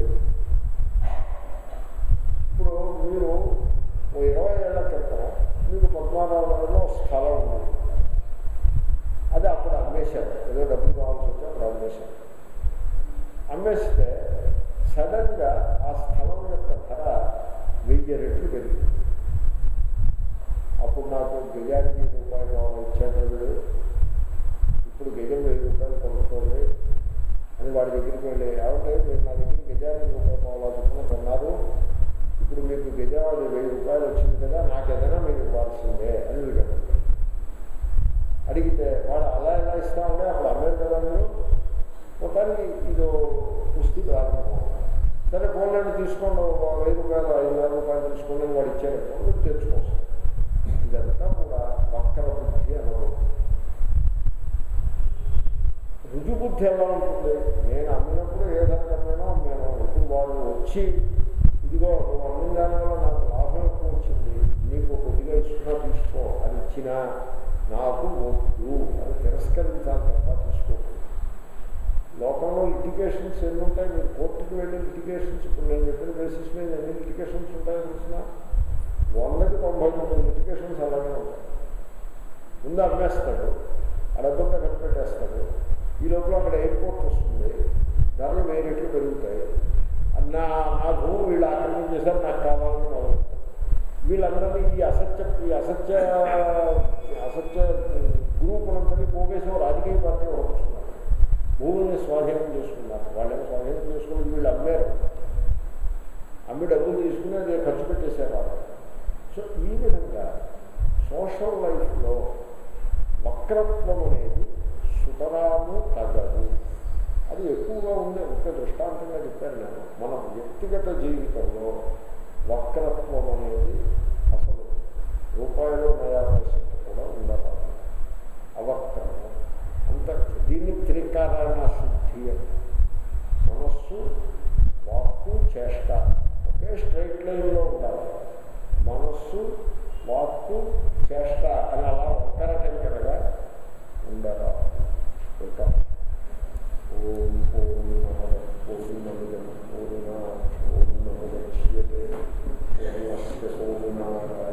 ఇప్పుడు మీరు ఓ ఇరవై ఏళ్ల క్రితం మీకు పద్మారావులో స్థలం ఉంది అది అప్పుడు అమ్మేశారు ఏదో డబ్బులు కావాల్సి వచ్చి అప్పుడు అమ్మేశారు అమ్మేస్తే సడన్గా ఆ స్థలం యొక్క ధర వెయ్యి రెట్లు పెరిగింది అప్పుడు నాకు గజానికి రూపాయలు కావాలి ఇచ్చాడు వీడు ఇప్పుడు గజం వెయ్యి రూపాయలు కొనుక్కోండి అని వాడి దగ్గరికి వెళ్ళి ఏమంటే మీరు నా దగ్గర గజానికి రూపాయలు కావాలా చొప్పున కొన్నారు ఇప్పుడు మీకు గజం అది వెయ్యి రూపాయలు వచ్చింది కదా నాకు ఏదైనా మీరు ఇవ్వాల్సిందే అని వీడు అడిగాడు. అడిగితే వాడు అలా ఎలా ఇస్తా ఉండే అప్పుడు అమ్మారు కదా మీరు మొత్తానికి ఇదో కుస్తీ ప్రారంభం సరే ఫోన్లను తీసుకోండి ఒక వెయ్యి రూపాయలు ఐదు వేల రూపాయలు తీసుకోండి అని వాడు ఇచ్చాడు మీరు తెచ్చుకోవచ్చు ఇదంతా కూడా వక్ర బుద్ధి అనుభవం రుజుబుద్ధి ఎలా ఉంటుంది నేను అమ్మినప్పుడు ఏ ధరకమైనా అమ్మాను ఇప్పుడు వాడు వచ్చి ఇదిగో నువ్వు అమ్మిన దానివల్ల నాకు లాభం ఎక్కువ వచ్చింది నీకు కొద్దిగా ఇస్తున్నా తీసుకో అని ఇచ్చినా నాకు వద్దు అని తిరస్కరించాలి తప్ప తీసుకోకూడదు లోకంలో లిటిగేషన్స్ ఎన్ని ఉంటాయి మీరు కోర్టుకు వెళ్ళిన లిటిగేషన్స్ ఇప్పుడు నేను చెప్పిన బేసిస్ మీద ఎన్ని లిటిగేషన్స్ ఉంటాయో తెలిసిన వందకి తొంభై తొమ్మిది లిటిగేషన్స్ అలాగే ఉంటాయి ముందు అమ్మేస్తాడు అడగకుండా కనిపెట్టేస్తాడు ఈ లోపల అక్కడ ఎయిర్పోర్ట్ వస్తుంది ధరలు వెయ్యి రెట్లు పెరుగుతాయి నా నా భూమి వీళ్ళు ఆక్రమణ చేశారు నాకు కావాలని మొదలెడతారు వీళ్ళందరినీ ఈ అసత్య ఈ అసత్య అసత్య గ్రూపులందరినీ పోగేసి ఓ రాజకీయ పార్టీ వస్తున్నారు భూముల్ని స్వాధీనం చేసుకున్నారు వాళ్ళని స్వాధీనం చేసుకుని వీళ్ళు అమ్మారు అమ్మి డబ్బులు తీసుకుని అది ఖర్చు పెట్టేశారు వాళ్ళు సో ఈ విధంగా సోషల్ లైఫ్లో వక్రత్వం అనేది సుతరాము తగదు అది ఎక్కువగా ఉంది ఒక దృష్టాంతంగా చెప్పాను నేను మన వ్యక్తిగత జీవితంలో వక్రత్వం అనేది అసలు రూపాయలు నయా పైసలు కూడా ఉండరాదు అవక్రమం అంత దీన్ని త్రికారణ శుద్ధి అని. మనస్సు వాక్కు చేష్ట ఒకే స్ట్రైట్ లైన్లో ఉండాలి మనస్సు వాక్కు చేష్ట అని అలా ఒక్కర టెంకరగా ఉండరా ఒక ఓం పూర్ణమద పూర్ణమిదం పూర్ణ పూర్ణముద్యతే పూర్ణస్య పూర్ణమాదాయ